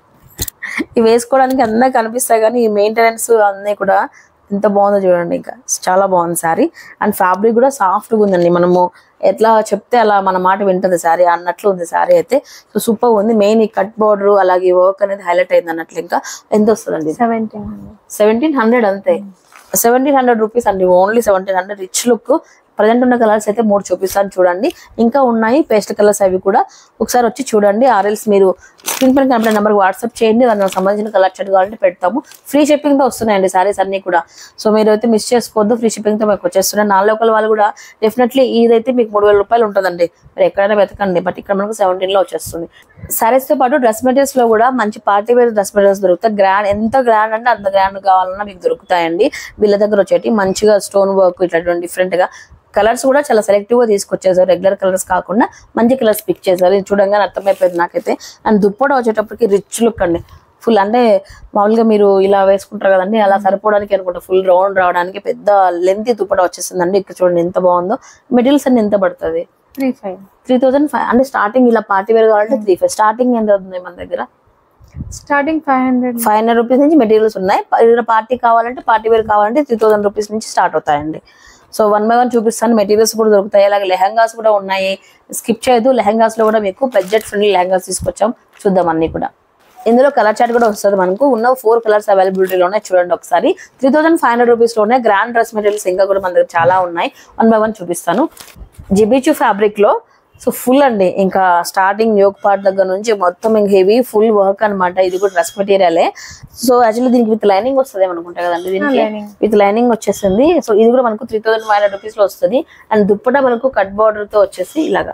ఇవి వేసుకోవడానికి అందంగా కనిపిస్తాయి కానీ ఈ మెయింటెనెన్స్ అన్నీ కూడా ఎంత బాగుందో చూడండి ఇంకా చాలా బాగుంది శారీ అండ్ ఫ్యాబ్రిక్ కూడా సాఫ్ట్గా ఉందండి మనము ఎట్లా చెప్తే అలా మన మాట వింటుంది శారీ అన్నట్లు ఉంది శారీ అయితే సో సూపర్ ఉంది మెయిన్ ఈ కట్ బోర్డర్ అలాగే వర్క్ అనేది హైలైట్ అయింది అన్నట్లు ఇంకా ఎంత వస్తుందండి సెవెంటీన్ సెవెంటీన్ హండ్రెడ్ అంతే సెవెంటీన్ హండ్రెడ్ రూపీస్ అండి only seventeen hundred rich look present ఉన్న కలర్స్ అయితే మూడు చూపిస్తాను చూడండి ఇంకా ఉన్నాయి పేస్ట్ కలర్స్ అవి కూడా ఒకసారి వచ్చి చూడండి ఆర్ఎల్స్ మీరు స్క్రీన్ పైన కనపడే నెంబర్కి వాట్సాప్ చేయండి దానికి సంబంధించిన కలర్ షర్ట్ కావాలంటే పెడతాము ఫ్రీ షిప్పింగ్తో వస్తున్నాయండి సారీస్ అన్ని కూడా సో మీరు అయితే మిస్ చేసుకోవద్దు ఫ్రీ షిప్పింగ్తో మీకు వచ్చేస్తున్నాయి నాలుగు లోకల్ వాళ్ళు కూడా డెఫినెట్లీ ఇదైతే మీకు మూడు వేల రూపాయలు ఉంటుందండి మీరు ఎక్కడైనా వెతకండి బట్ ఇక్కడ మనకు సెవెంటీన్ లో వచ్చేస్తుంది సారీస్ తో పాటు డ్రెస్ మెటీరియల్స్ లో కూడా మంచి పార్టీ వేర్ డ్రెస్ మెటీరియల్స్ దొరుకుతాయి గ్రాండ్ ఎంత గ్రాండ్ అంటే అంత గ్రాండ్ కావాలన్నా మీకు దొరుకుతాయండి వీళ్ళ దగ్గర వచ్చేటి మంచిగా స్టోన్ వర్క్ ఇట్లాంటి డిఫరెంట్ గా కలర్స్ కూడా చాలా సెలెక్టివ్ గా తీసుకొచ్చేసారు రెగ్యులర్ కలర్స్ కాకుండా మంచి కలర్స్ పిక్ చేశారు ఇది చూడంగానే అర్థమైపోయింది నాకైతే అండ్ దుప్పట వచ్చేటప్పటికి రిచ్ లుక్ అండి ఫుల్ అంటే మామూలుగా మీరు ఇలా వేసుకుంటారు కదండి అలా సరిపోవడానికి అనుకుంటా ఫుల్ రౌండ్ రావడానికి పెద్ద లెంత్ దుప్పట వచ్చేసిందండి ఇక్కడ చూడండి ఎంత బాగుందో మెటీరియల్స్ అన్ని ఎంత పడుతుంది three five three thousand five అంటే స్టార్టింగ్ ఇలా పార్టీ వేర్ కావాలంటే త్రీ ఫైవ్ స్టార్టింగ్ ఎంత అవుతుంది మన దగ్గర starting five hundred five hundred rupees నుంచి మెటీరియల్స్ ఉన్నాయి పార్టీ కావాలంటే పార్టీ వేర్ కావాలంటే త్రీ థౌసండ్ రూపీస్ నుంచి స్టార్ట్ అవుతాయండి సో వన్ బై వన్ చూపిస్తాను మెటీరియల్స్ కూడా దొరుకుతాయి అలాగే లెహంగాస్ కూడా ఉన్నాయి స్కిప్ చేయదు లెహంగాస్ లో కూడా మీకు బడ్జెట్ ఫ్రెండ్లీ లెహంగాస్ తీసుకొచ్చాం చూద్దాం అన్ని కూడా ఇందులో కలర్ చార్ట్ కూడా వస్తుంది మనకు ఉన్న ఫోర్ కలర్స్ అవైలబిలిటీలో ఉన్నాయి చూడండి ఒకసారి three thousand five hundred rupees లో ఉన్నాయి గ్రాండ్ డ్రెస్ మెటీరియల్స్ ఇంకా కూడా మన దగ్గర చాలా ఉన్నాయి వన్ బై వన్ చూపిస్తాను జిబిచు ఫ్యాబ్రిక్ లో సో ఫుల్ అండి ఇంకా స్టార్టింగ్ యోగ్ పార్ట్ దగ్గర నుంచి మొత్తం ఇంకా హెవీ ఫుల్ వర్క్ అన్నమాట ఇది కూడా డ్రెస్ మెటీరియలే సో యాక్చువల్లీ దీనికి విత్ లైనింగ్ వస్తుంది అనుకుంటా కదండి దీనికి lining. విత్ లైనింగ్ వచ్చేసింది సో ఇది కూడా మనకు three thousand five hundred rupees లో వస్తుంది అండ్ దుప్పట మనకు కట్ బార్డర్ తో వచ్చేసి ఇలాగా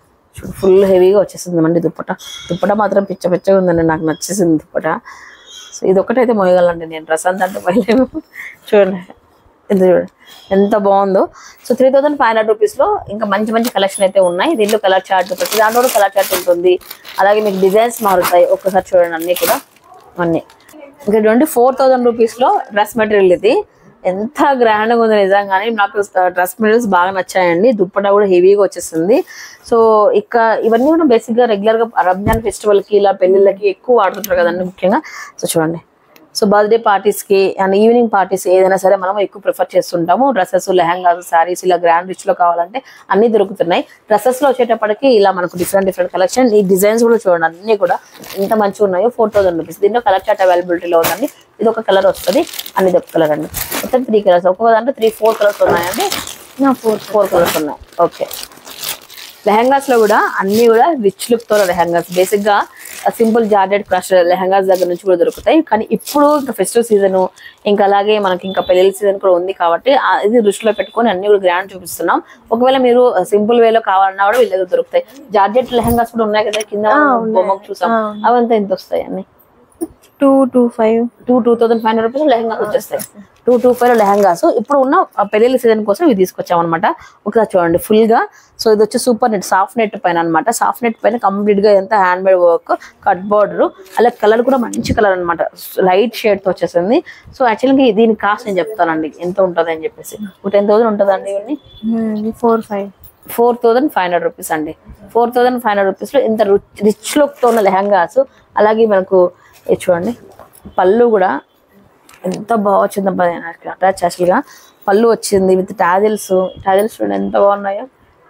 ఫుల్ హెవీగా వచ్చేసింది అండి దుప్పట దుప్పట మాత్రం పిచ్చ పిచ్చగా ఉందండి నాకు నచ్చేసింది దుప్పట సో ఇది ఒకటైతే మోయగలండి నేను డ్రెస్ అంతా అంటే మోయలేము చూడండి ఇది చూడండి ఎంత బాగుందో so three thousand five hundred రూపీస్లో ఇంకా మంచి మంచి కలెక్షన్ అయితే ఉన్నాయి దీంట్లో కలర్ చార్ట్ ప్రతి దాంట్లో కూడా కలర్ చార్ట్ ఉంటుంది అలాగే మీకు డిజైన్స్ మారుతాయి ఒక్కసారి చూడండి అన్నీ కూడా అన్నీ ఇంకా చూడండి ఫోర్ థౌసండ్ రూపీస్లో డ్రెస్ మెటీరియల్ ఇది ఎంత గ్రాండ్గా ఉంది నిజంగానే నాకు డ్రెస్ మెటీరియల్స్ బాగా నచ్చాయండి దుప్పట కూడా హెవీగా వచ్చేస్తుంది సో ఇక ఇవన్నీ కూడా బేసిక్గా రెగ్యులర్గా రంజాన్ ఫెస్టివల్కి ఇలా పెళ్ళిళ్ళకి ఎక్కువ వాడుతుంటారు కదండి ముఖ్యంగా సో చూడండి సో బర్త్డే పార్టీస్కి అండ్ ఈవినింగ్ పార్టీస్ ఏదైనా సరే మనం ఎక్కువ ప్రిఫర్ చేస్తుంటాము డ్రెస్సెస్ లెహంగాస్ సారీస్ ఇలా గ్రాండ్ రిచ్ లో కావాలంటే అన్ని దొరుకుతున్నాయి డ్రెస్సెస్ లో వచ్చేటప్పటికి ఇలా మనకు డిఫరెంట్ డిఫరెంట్ కలెక్షన్ ఈ డిజైన్స్ కూడా చూడండి అన్ని కూడా ఎంత మంచిగా ఉన్నాయో ఫోర్ థౌసండ్ రూపీస్ దీంట్లో కలర్ చార్ట్ అవైలబిలిటీలో ఉందండి ఇది ఒక కలర్ వస్తుంది అండ్ ఇది ఒక కలర్ అండి మొత్తం త్రీ కలర్స్ ఒక్కొక్క దాంట్లో త్రీ ఫోర్ కలర్స్ ఉన్నాయండి ఫోర్ ఫోర్ కలర్స్ ఉన్నాయి ఓకే లెహంగాస్ లో కూడా అన్ని కూడా రిచ్ లుక్ తో లెహంగాస్ బేసిక్ గా సింపుల్ జార్జెట్ క్రష్ లెహంగాస్ దగ్గర నుంచి కూడా దొరుకుతాయి కానీ ఇప్పుడు ఇంకా ఫెస్టివ్ సీజన్ ఇంకా అలాగే మనకి ఇంకా పెళ్లి సీజన్ కూడా ఉంది కాబట్టి ఆ ఇది దృష్టిలో పెట్టుకొని అన్ని కూడా గ్రాండ్ చూపిస్తున్నాం ఒకవేళ మీరు సింపుల్ వేలో కావాలన్నా కూడా వీళ్ళ దగ్గర దొరుకుతాయి జార్జెట్ లెహంగాస్ కూడా ఉన్నాయి కదా కింద బొమ్మకు చూసాం అవంతా ఎంత వస్తాయి అన్ని two two five two two thousand five hundred rupees lehengas వచ్చేస్తాయి టూ టూ ఫైవ్ లెహంగాస్ ఇప్పుడు ఉన్న ఆ పెళ్లి సీజన్ కోసం ఇవి తీసుకొచ్చాం అనమాట ఒకసారి చూడండి ఫుల్ గా సో ఇది వచ్చి సూపర్ నెట్ సాఫ్ట్ నెట్ పైన అనమాట సాఫ్ట్ నెట్ పైన కంప్లీట్ గా ఎంత handmade work cut border అలా కలర్ కూడా మంచి కలర్ అనమాట లైట్ షేడ్ తో వచ్చేసింది సో యాక్చువల్గా దీని కాస్ట్ నేను చెప్తానండి ఎంత ఉంటుంది అని చెప్పేసి ఒక టెన్ థౌసండ్ ఉంటుందండి ఇవన్నీ four five four thousand five hundred rupees అండి ఫోర్ థౌసండ్ ఫైవ్ హండ్రెడ్ రూపీస్లో ఇంత రిచ్ లుక్తో ఉన్న లెహంగాస్ అలాగే మనకు ఇది చూడండి పళ్ళు కూడా ఎంత బాగా వచ్చిందబ్బా నాకు అటాచ్ యాక్చువల్గా పళ్ళు వచ్చింది విత్ టాజిల్స్ టాజిల్స్ చూడండి ఎంత బాగున్నాయో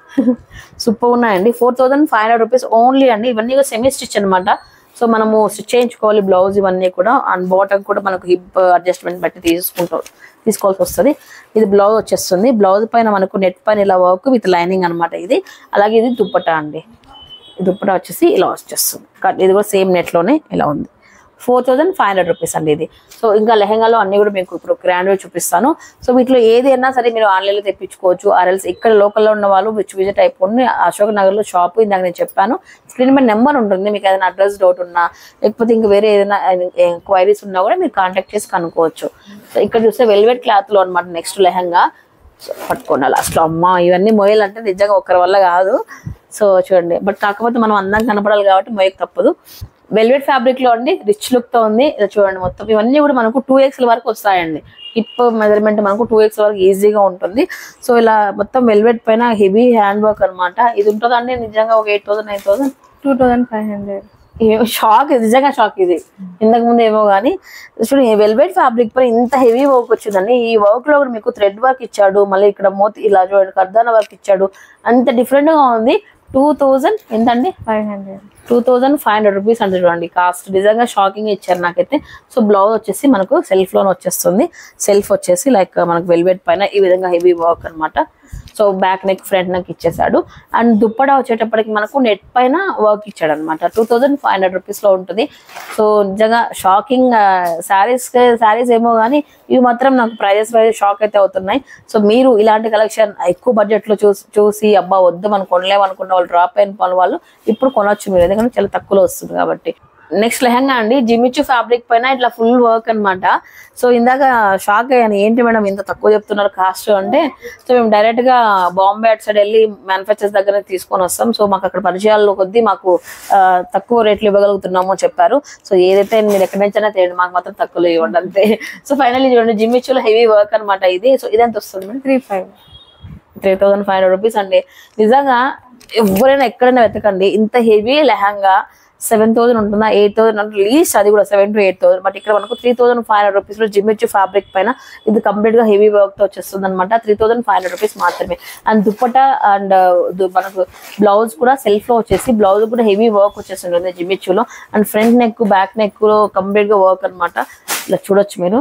సూపర్ ఉన్నాయండి four thousand five hundred rupees only అండి ఇవన్నీ సెమీ స్టిచ్ అనమాట సో మనము స్టిచ్ చేయించుకోవాలి బ్లౌజ్ ఇవన్నీ కూడా అండ్ బాటమ్ కూడా మనకు హిప్ అడ్జస్ట్మెంట్ బట్టి తీసుకుంటాం తీసుకోవాల్సి వస్తుంది ఇది బ్లౌజ్ వచ్చేస్తుంది బ్లౌజ్ పైన మనకు నెట్ పైన ఇలా వర్క్ విత్ లైనింగ్ అన్నమాట ఇది అలాగే ఇది దుప్పటా అండి ఈ దుప్పటా వచ్చేసి ఇలా వచ్చేస్తుంది కట్- ఇది కూడా సేమ్ నెట్లోనే ఇలా ఉంది four thousand five hundred rupees అండి ఇది సో ఇంకా లెహంగాలో అన్ని కూడా మీకు ఇప్పుడు గ్రాండ్ చూపిస్తాను సో వీటిలో ఏది అయినా సరే మీరు ఆన్లైన్లో తెప్పించుకోవచ్చు ఆర్ఎల్స్ ఇక్కడ లోకల్లో ఉన్న వాళ్ళు విచ్ విజిట్ అయిపోండి అశోక్ నగర్లో షాప్ ఇందాక నేను చెప్పాను స్క్రీన్ మీద నెంబర్ ఉంటుంది మీకు ఏదైనా అడ్రస్ డౌట్ ఉన్నా లేకపోతే ఇంకా వేరే ఏదైనా ఎంక్వైరీస్ ఉన్నా కూడా మీరు కాంటాక్ట్ చేసి కనుక్కోవచ్చు సో ఇక్కడ చూస్తే వెల్వెట్ క్లాత్లో అనమాట నెక్స్ట్ లెహంగా సో పట్టుకోండి లాస్ట్లో అమ్మ ఇవన్నీ మోయాలంటే నిజంగా ఒకరి వల్ల కాదు సో చూడండి బట్ కాకపోతే మనం అందం కనపడాలి కాబట్టి మోయక తప్పదు వెల్వెట్ ఫ్యాబ్రిక్ లో అండి రిచ్ లుక్ తో ఉంది ఇలా చూడండి మొత్తం ఇవన్నీ కూడా మనకు టూ ఎక్స్ల వరకు వస్తాయండి హిప్ మెజర్మెంట్ మనకు టూ ఎక్స్ వరకు ఈజీగా ఉంటుంది సో ఇలా మొత్తం వెల్వెట్ పైన హెవీ హ్యాండ్ వర్క్ అనమాట ఇది ఉంటుందండి నిజంగా ఒక eight thousand nine thousand two thousand five hundred shock నిజంగా షాక్ ఇది ఇంతకు ముందు ఏమో కానీ చూడండి వెల్వెట్ ఫ్యాబ్రిక్ పై ఇంత హెవీ వర్క్ వచ్చిందండి ఈ వర్క్ లో కూడా మీకు థ్రెడ్ వర్క్ ఇచ్చాడు మళ్ళీ ఇక్కడ మోతి ఇలా చూడండి కర్దాన వర్క్ ఇచ్చాడు అంత డిఫరెంట్ గా ఉంది టూ థౌజండ్ ఎంతండి five hundred two thousand five hundred rupees అంటే చూడండి కాస్ట్ నిజంగా షాకింగ్ ఇచ్చారు నాకైతే సో బ్లౌజ్ వచ్చేసి మనకు సెల్ఫ్ లోన్ వచ్చేస్తుంది సెల్ఫ్ వచ్చేసి లైక్ మనకు వెల్వెట్ పైన ఈ విధంగా హెవీ వర్క్ అన్నమాట so back neck front neck ఇచ్చేసాడు అండ్ దుప్పడా వచ్చేటప్పటికి మనకు నెట్ పైన వర్క్ ఇచ్చాడు అనమాట two thousand five hundred rupees లో ఉంటుంది సో నిజంగా షాకింగ్ శారీస్ శారీస్ ఏమో కానీ ఇవి మాత్రం నాకు ప్రైజెస్ వైజ్ షాక్ అయితే అవుతున్నాయి సో మీరు ఇలాంటి కలెక్షన్ ఎక్కువ బడ్జెట్ లో చూసి చూసి అబ్బా వద్దు మనం కొనలేము అనుకున్న వాళ్ళు డ్రాప్ అయిన పని వాళ్ళు ఇప్పుడు కొనొచ్చు మీరు ఎందుకంటే చాలా తక్కువలో వస్తుంది కాబట్టి నెక్స్ట్ లెహంగా అండి జిమిచు ఫ్యాబ్రిక్ పైన ఇట్లా ఫుల్ వర్క్ అన్నమాట సో ఇందాక షాక్ అయ్యాను ఏంటి మేడం ఇంత తక్కువ చెప్తున్నారు కాస్ట్ అంటే సో మేము డైరెక్ట్ గా బాంబే అటు సైడ్ వెళ్ళి మ్యానుఫ్యాక్చర్స్ దగ్గర తీసుకొని వస్తాం సో మాకు అక్కడ పరిచయాలు కొద్దీ మాకు ఆ, తక్కువ రేట్లు ఇవ్వగలుగుతున్నాము అని చెప్పారు సో ఏదైతే మీరు ఎక్కడి నుంచైనా తేండి మాకు మాత్రం తక్కువలో ఇవ్వండి అంతే సో ఫైనల్లీ చూడండి జిమ్మిచ్చులో హెవీ వర్క్ అన్నమాట ఇది సో ఇదెంత వస్తుంది madam three five three thousand five hundred rupees అండి నిజంగా ఎవరైనా ఎక్కడైనా వెతకండి ఇంత హెవీ లెహంగా సెవెన్ థౌసండ్ ఉంటుందా ఎయిట్ థౌసండ్ అంటే లీస్ట్ అది కూడా seven to eight thousand but ఇక్కడ మనకు three thousand five hundred rupees లో జిమ్మిచ్చు ఫ్యాబ్రిక్ పైన ఇది కంప్లీట్ గా హెవీ వర్క్ తో వచ్చేస్తుంది అనమాట three thousand five hundred rupees మాత్రమే అండ్ దుప్పట అండ్ మనకు బ్లౌజ్ కూడా సెల్ఫ్ లో వచ్చేసి బ్లౌజ్ కూడా హెవీ వర్క్ వచ్చేస్తుంది జిమ్మిచ్చులో and front neck back neck లో కంప్లీట్ గా వర్క్ అన్నమాట ఇలా చూడొచ్చు మీరు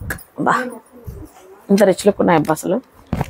బా ఇంత రిచ్ లుక్ ఉన్నాయి అబ్బా అసలు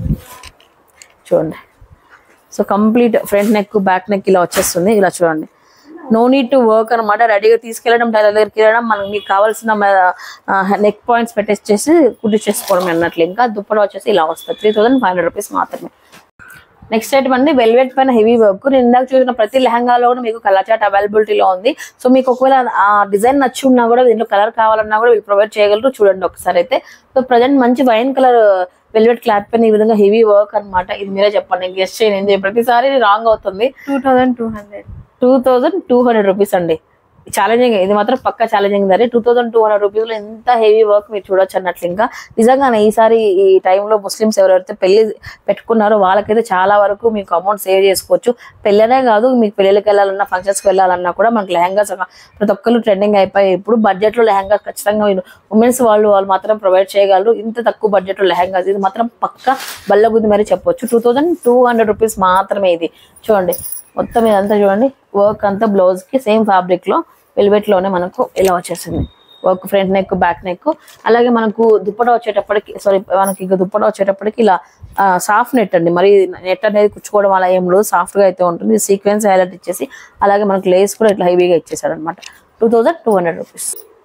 చూడండి so complete front neck back neck ఇలా వచ్చేస్తుంది ఇలా చూడండి నో నీడ్ టు వర్క్ అనమాట రెడీగా తీసుకెళ్ళడం టైలర్ దగ్గరికి వెళ్ళడం మనకి మీకు కావాల్సిన నెక్ పాయింట్స్ పెట్టేసేసి కుట్టి చేసుకోవడం అన్నట్లు ఇంకా దుప్పట వచ్చేసి ఇలా వస్తుంది three thousand five hundred rupees మాత్రమే నెక్స్ట్ ఐటమ్ అండి వెల్వెట్ పైన హెవీ వర్క్ నేను ఇందాక చూసిన ప్రతి లెహంగాలో కూడా మీకు కలర్ చాట్ అవైలబిలిటీలో ఉంది సో మీకు ఒకవేళ ఆ డిజైన్ నచ్చి ఉన్నా కూడా దీంట్లో కలర్ కావాలన్నా కూడా వీళ్ళు ప్రొవైడ్ చేయగలరు చూడండి ఒకసారి అయితే సో ప్రజెంట్ మంచి వైన్ కలర్ వెల్వెట్ క్లాత్ పైన ఈ విధంగా హెవీ వర్క్ అన్నమాట ఇది మీరే చెప్పండి నేను గెస్ట్ చేయండి ప్రతిసారి రాంగ్ అవుతుంది two thousand two hundred two thousand two hundred rupees అండి ఛాలెంజింగ్ ఇది మాత్రం పక్క ఛాలెంజింగ్ ధరే టూ థౌసండ్ టూ హండ్రెడ్ రూపీస్లో ఎంత హెవీ వర్క్ మీరు చూడొచ్చు అన్నట్లు ఇంకా నిజంగానే ఈసారి ఈ టైంలో ముస్లిమ్స్ ఎవరైతే పెళ్లి పెట్టుకున్నారో వాళ్ళకైతే చాలా వరకు మీకు అమౌంట్ సేవ్ చేసుకోవచ్చు పెళ్ళనే కాదు మీకు పెళ్ళిళ్ళకి వెళ్ళాలన్నా ఫంక్షన్స్కి వెళ్ళాలన్నా కూడా మనకి లెహంగాస్ ప్రతి ఒక్కరు ట్రెండింగ్ అయిపోయి ఇప్పుడు బడ్జెట్లో లెహంగాస్ ఖచ్చితంగా ఉమెన్స్ వాళ్ళు వాళ్ళు మాత్రం ప్రొవైడ్ చేయగలరు ఇంత తక్కువ బడ్జెట్లో లెహంగాస్ ఇది మాత్రం పక్క బల్లగుద్ది మరి చెప్పొచ్చు two thousand two hundred rupees మాత్రమే ఇది చూడండి మొత్తం ఇదంతా చూడండి వర్క్ అంతా బ్లౌజ్ కి సేమ్ ఫ్యాబ్రిక్ లో వెల్వెట్ లోనే మనకు ఇలా వచ్చేసింది work front neck back neck అలాగే మనకు దుప్పట వచ్చేటప్పటికి సారీ మనకి ఇక దుప్పట వచ్చేటప్పటికి ఇలా సాఫ్ట్ నెట్ అండి మరి నెట్ అనేది కుచ్చుకోవడం అలా ఏం లేదు సాఫ్ట్ గా అయితే ఉంటుంది సీక్వెన్స్ హైలైట్ ఇచ్చేసి అలాగే మనకు లేస్ కూడా ఇట్లా హెవీగా ఇచ్చేసాడు అనమాట two thousand two hundred rupees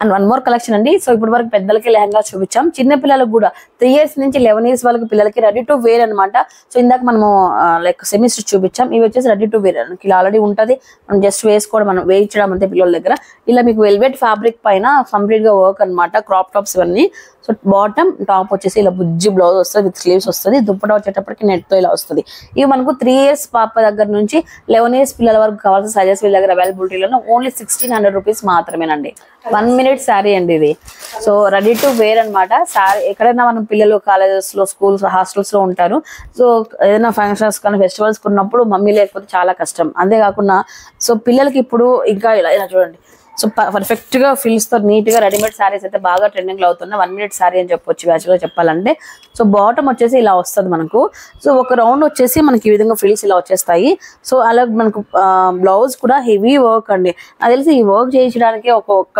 and one more collection అండి సో ఇప్పుడు వరకు పెద్దలకి లెహంగా చూపించాం చిన్న పిల్లలకు కూడా త్రీ ఇయర్స్ నుంచి లెవెన్ ఇయర్స్ వాళ్ళకి పిల్లలకి రెడీ టు వేర్ అనమాట సో ఇందాక మనము లైక్ సెమిస్టర్ చూపించాం ఇవి వచ్చేసి రెడీ టు వేర్ ఇలా ఆల్రెడీ ఉంటది మనం జస్ట్ వేసుకోవడం మనం వేయించడం అంతే పిల్లల దగ్గర ఇలా మీకు వెల్వెట్ ఫ్యాబ్రిక్ పైన కంప్లీట్ గా వర్క్ అన్నమాట క్రాప్ టాప్స్ ఇవన్నీ సో బాటమ్ టాప్ వచ్చేసి ఇలా బుజ్జి బ్లౌజ్ వస్తుంది విత్ స్లీవ్స్ వస్తుంది దుప్పట వచ్చేటప్పటికి నెట్ తో ఇలా వస్తుంది ఇవి మనకు త్రీ ఇయర్స్ పాప దగ్గర నుంచి లెవెన్ ఇయర్స్ పిల్లల వరకు కావాల్సిన సైజెస్ వీళ్ళ దగ్గర అవైలబిలిటీలో ఓన్లీ సిక్స్టీన్ హండ్రెడ్ రూపీస్ మాత్రమేనండి వన్ మినిట్ శారీ అండి ఇది సో రెడీ టు వేర్ అనమాట శారీ ఎక్కడైనా మనం పిల్లలు కాలేజెస్ లో స్కూల్స్ హాస్టల్స్ లో ఉంటారు సో ఏదైనా ఫంక్షన్స్ కానీ ఫెస్టివల్స్ ఉన్నప్పుడు మమ్మీ లేకపోతే చాలా కష్టం అంతేకాకుండా సో పిల్లలకి ఇప్పుడు ఇంకా ఇలా ఇలా చూడండి సో పర్ఫెక్ట్ గా ఫిల్స్ తో నీట్ గా రెడీమేడ్ సారీస్ అయితే బాగా ట్రెండింగ్ లో అవుతున్నాయి వన్ మినిట్ సారీ అని చెప్పొచ్చు యాక్చువల్గా చెప్పాలంటే సో బాటమ్ వచ్చేసి ఇలా వస్తుంది మనకు సో ఒక రౌండ్ వచ్చేసి మనకి ఈ విధంగా ఫిల్స్ ఇలా వచ్చేస్తాయి సో అలా మనకు బ్లౌజ్ కూడా హెవీ వర్క్ అండి నాకు తెలిసి ఈ వర్క్ చేయించడానికి ఒక ఒక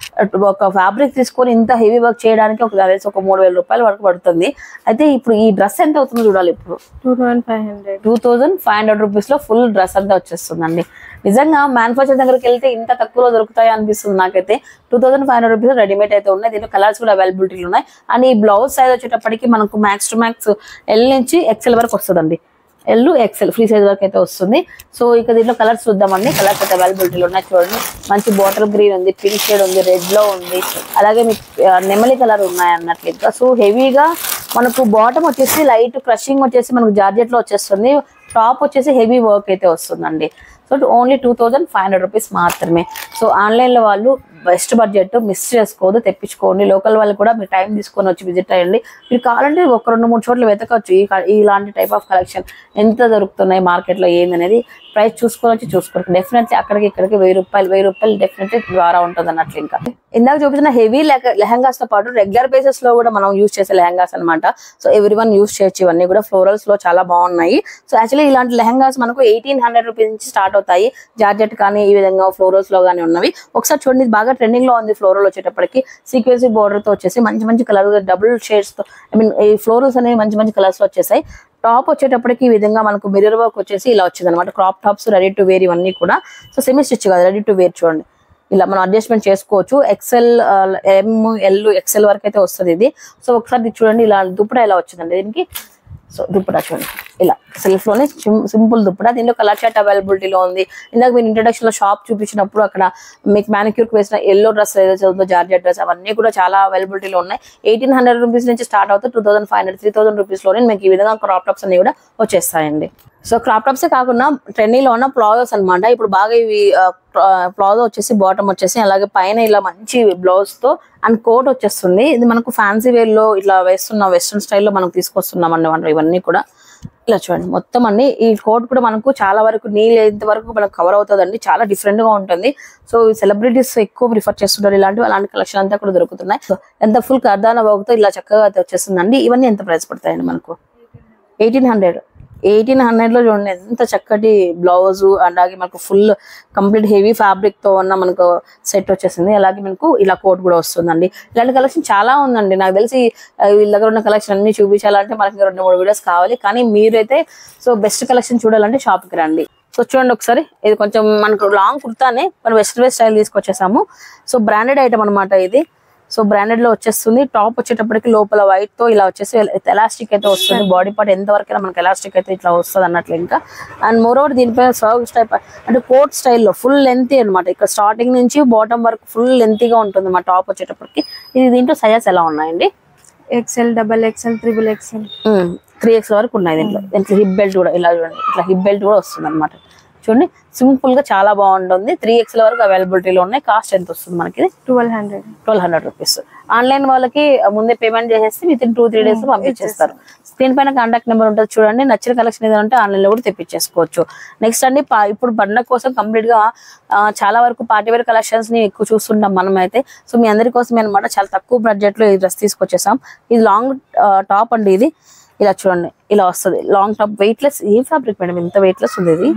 ఒక ఫ్యాబ్రిక్ తీసుకొని ఇంత హెవీ వర్క్ చేయడానికి ఒక నాకు తెలిసి ఒక మూడు వేల రూపాయల వరకు పడుతుంది అయితే ఇప్పుడు ఈ డ్రెస్ ఎంత అవుతుందో చూడాలి ఇప్పుడు two thousand five hundred two thousand five hundred rupees లో ఫుల్ డ్రెస్ అంతా వచ్చేస్తుందండి నిజంగా మ్యానుఫాక్చర్ దగ్గరికి వెళ్తే ఇంత తక్కువలో దొరుకుతాయి అనిపిస్తుంది నాకైతే two thousand five hundred rupees readymade అయితే ఉన్నాయి దీంట్లో కలర్స్ కూడా అవైలబిలిటీలు ఉన్నాయి అండ్ ఈ బ్లౌజ్ సైజ్ వచ్చేటప్పటికి మనకు మ్యాక్స్ టు మ్యాక్స్ ఎల్ నుంచి ఎక్సెల్ వరకు వస్తుందండి ఎల్ ఎక్సెల్ ఫ్రీ సైజ్ వరకు అయితే వస్తుంది సో ఇక దీంట్లో కలర్స్ చూద్దామండి కలర్స్ అయితే అవైలబిలిటీలో ఉన్నాయి చూడండి మంచి బాటిల్ గ్రీన్ ఉంది పింక్ షేడ్ ఉంది రెడ్ లో ఉంది అలాగే మీకు ఆ, నెమలి కలర్ ఉన్నాయి అన్నట్లు ఇంకా సో హెవీగా మనకు బాటమ్ వచ్చేసి లైట్ క్రషింగ్ వచ్చేసి మనకు జార్జెట్ లో వచ్చేస్తుంది టాప్ వచ్చేసి హెవీ వర్క్ అయితే వస్తుందండి so only two thousand five hundred rupees మాత్రమే సో ఆన్లైన్లో వాళ్ళు బెస్ట్ బడ్జెట్ మిస్ చేసుకోవద్దు తెప్పించుకోండి లోకల్ వాళ్ళు కూడా మీరు టైం తీసుకొని వచ్చి విజిట్ అయ్యండి మీరు కావాలంటే ఒక రెండు మూడు చోట్ల వెతకవచ్చు ఈ క- ఇలాంటి టైప్ ఆఫ్ కలెక్షన్ ఎంత దొరుకుతున్నాయి మార్కెట్లో ఏందనేది ప్రైస్ చూసుకొని వచ్చి చూసుకోండి డెఫినెట్లీ అక్కడికి ఇక్కడికి వెయ్యి రూపాయలు వెయ్యి రూపాయలు డెఫినెట్లీ ద్వారా ఉంటుంది అన్నట్లు ఇంకా ఇందాక చూపించిన హెవీ లెహంగాస్ తో పాటు రెగ్యులర్ బేసిస్ లో కూడా మనం యూస్ చేసే లెహంగాస్ అన్నమాట సో ఎవ్రీ వన్ యూస్ చేయొచ్చు ఇవన్నీ కూడా ఫ్లోరల్స్ లో చాలా బాగున్నాయి సో యాక్చువల్లీ ఇలాంటి లెహంగాస్ మనకు ఎయిటీన్ హండ్రెడ్ రూపీస్ నుంచి స్టార్ట్ అవుతాయి జార్జెట్ కానీ ఈ విధంగా ఫ్లోరల్స్ లో కానీ ఉన్నవి ఒకసారి చూడండి ఇది బాగా ట్రెండింగ్ లో ఉంది ఫ్లోరల్ వచ్చేటప్పటికి సీక్వెన్సీ బోర్డర్ తో వచ్చేసి మంచి మంచి కలర్ డబుల్ షేడ్స్ తో ఐ మీన్ ఈ ఫ్లోరల్స్ అనేవి మంచి మంచి కలర్స్ లో వచ్చేసాయి టాప్ వచ్చేటప్పటికి ఈ విధంగా మనకు మిర్రర్ వర్క్ వచ్చేసి ఇలా వచ్చింది అనమాట crop tops ready to wear ఇవన్నీ కూడా సో సెమీ స్టిచ్ కాదు రెడీ టు వేర్ చూడండి ఇలా మనం అడ్జస్ట్మెంట్ చేసుకోవచ్చు ఎక్సెల్ ఎం ఎల్ ఎక్సెల్ వరకు అయితే వస్తుంది ఇది సో ఒకసారి ఇది చూడండి ఇలా దుప్పట ఎలా వచ్చిందండి దీనికి సో దుప్పట చూడండి ఇలా సెల్ఫ్ లోనే సింపుల్ దుప్పట దీనిలో కలర్ చాట్ అవైలబిలిటీలో ఉంది ఇందాక మీరు ఇంట్రడక్షన్ లో షాప్ చూపించినప్పుడు అక్కడ మీకు manicure కి వేసిన ఎల్లో డ్రెస్ ఏదైతే ఉందో జార్జెట్ డ్రెస్ అవన్నీ కూడా చాలా అవైలబిలిటీలో ఉన్నాయి ఎయిటీన్ హండ్రెడ్ రూపీస్ నుంచి స్టార్ట్ అవుతుంది two thousand five hundred three thousand rupees లోనే మీకు ఈ విధంగా క్రాప్ టాప్స్ అన్ని కూడా వచ్చేస్తాయండి సో క్రాప్ టాప్సే కాకుండా ట్రెండింగ్ లో ఉన్న ప్లాజోస్ అన్నమాట ఇప్పుడు బాగా ఇవి ప్లాజో వచ్చేసి బాటమ్ వచ్చేసి అలాగే పైన ఇలా మంచి బ్లౌజ్ తో అండ్ కోట్ వచ్చేస్తుంది ఇది మనకు ఫ్యాన్సీ వేర్ లో ఇట్లా వేస్తున్న వెస్ట్రన్ స్టైల్లో మనం తీసుకొస్తున్నాం అండి ఇవన్నీ కూడా ఇలా చూడండి మొత్తం అన్ని ఈ కోట్ కూడా మనకు చాలా వరకు నీళ్ళు ఎంత వరకు మనకు కవర్ అవుతుందండి చాలా డిఫరెంట్ గా ఉంటుంది సో సెలబ్రిటీస్ ఎక్కువ ప్రిఫర్ చేస్తుంటారు ఇలాంటివి అలాంటి కలెక్షన్ అంతా కూడా దొరుకుతున్నాయి సో ఎంత ఫుల్ కర్దాన తో ఇలా చక్కగా అయితే వచ్చేస్తుందండి ఇవన్నీ ఎంత ప్రైస్ పడతాయండి మనకు ఎయిటీన్ హండ్రెడ్ ఎయిటీన్ హండ్రెడ్ లో చూడండి ఎంత చక్కటి బ్లౌజ్ అలాగే మనకు ఫుల్ కంప్లీట్ హెవీ ఫ్యాబ్రిక్ తో ఉన్న మనకు సెట్ వచ్చేసింది అలాగే మనకు ఇలా కోట్ కూడా వస్తుందండి ఇలాంటి కలెక్షన్ చాలా ఉందండి నాకు తెలిసి ఆ, వీళ్ళ దగ్గర ఉన్న కలెక్షన్ అన్ని చూపించాలంటే మనకి ఇంకా రెండు మూడు వీడియోస్ కావాలి కానీ మీరైతే సో బెస్ట్ కలెక్షన్ చూడాలంటే షాప్ కి రండి సో చూడండి ఒకసారి ఇది కొంచెం మనకు లాంగ్ కుర్తానే మనం వెస్ట్ వేర్ స్టైల్ తీసుకొచ్చేసాము సో బ్రాండెడ్ ఐటమ్ అన్నమాట ఇది సో బ్రాండెడ్ లో వచ్చేస్తుంది టాప్ వచ్చేటప్పటికి లోపల వైట్ తో ఇలా వచ్చేసి ఎలాస్టిక్ అయితే వస్తుంది బాడీ పార్ట్ ఎంత వరకు మనకి ఎలాస్టిక్ అయితే ఇట్లా వస్తుంది అన్నట్లు ఇంకా అండ్ మోర్ ఓవర్ దీనిపైన సర్వ్ టైప్ అంటే కోట్ స్టైల్లో ఫుల్ లెంత్ అనమాట ఇక్కడ స్టార్టింగ్ నుంచి బాటమ్ వరకు ఫుల్ లెంతీగా ఉంటుంది మా టాప్ వచ్చేటప్పటికి ఇది దీంట్లో సైజెస్ ఎలా ఉన్నాయండి XL double XL triple XL three X వరకు ఉన్నాయి దీంట్లో దీంట్లో హిప్ బెల్ట్ కూడా ఇలా చూడండి ఇట్లా హిప్ బెల్ట్ కూడా వస్తుంది అనమాట చూడండి సింపుల్ గా చాలా బాగుంటుంది త్రీ ఎక్స్ వరకు అవైలబిలిటీలో ఉన్నాయి కాస్ట్ ఎంత వస్తుంది మనకి twelve hundred twelve hundred rupees online వాళ్ళకి ముందే పేమెంట్ చేసేసి within two three days పంపించేస్తారు స్క్రీన్ పైన కాంటాక్ట్ నెంబర్ ఉంటుంది చూడండి నచ్చిన కలెక్షన్ ఏదైనా ఉంటే ఆన్లైన్ లో కూడా తెప్పించేసుకోవచ్చు నెక్స్ట్ అండి పా- ఇప్పుడు పండగ కోసం కంప్లీట్ గా ఆ, చాలా వరకు పార్టీ వేర్ కలెక్షన్స్ ని ఎక్కువ చూస్తుంటాం మనం అయితే సో మీ అందరి కోసం అనమాట చాలా తక్కువ బడ్జెట్ లో ఈ డ్రెస్ తీసుకొచ్చేసాం ఇది లాంగ్ టాప్ అండి ఇది ఇలా చూడండి ఇలా వస్తుంది లాంగ్ టాప్ వెయిట్లెస్ ఏం ఫ్యాబ్రిక్ మేడం ఇంత వెయిట్లెస్ ఉంది ఇది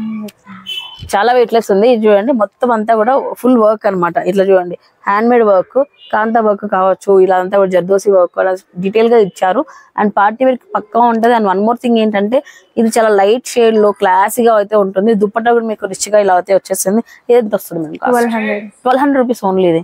చాలా వెయిట్లెస్ ఉంది ఇది చూడండి మొత్తం అంతా కూడా ఫుల్ వర్క్ అన్నమాట ఇట్లా చూడండి handmade work kantha work కావచ్చు ఇలా అంతా కూడా జర్దోసి వర్క్ అలా డీటెయిల్ గా ఇచ్చారు అండ్ పార్టీ వేర్ పక్కా ఉంటది అండ్ వన్ మోర్ థింగ్ ఏంటంటే ఇది చాలా లైట్ షేడ్ లో క్లాసీగా అయితే ఉంటుంది దుప్పట్టా కూడా మీకు రిచ్ గా ఇలా అయితే వచ్చేస్తుంది ఇది ఎంత వస్తుంది twelve hundred twelve hundred rupees only ఇది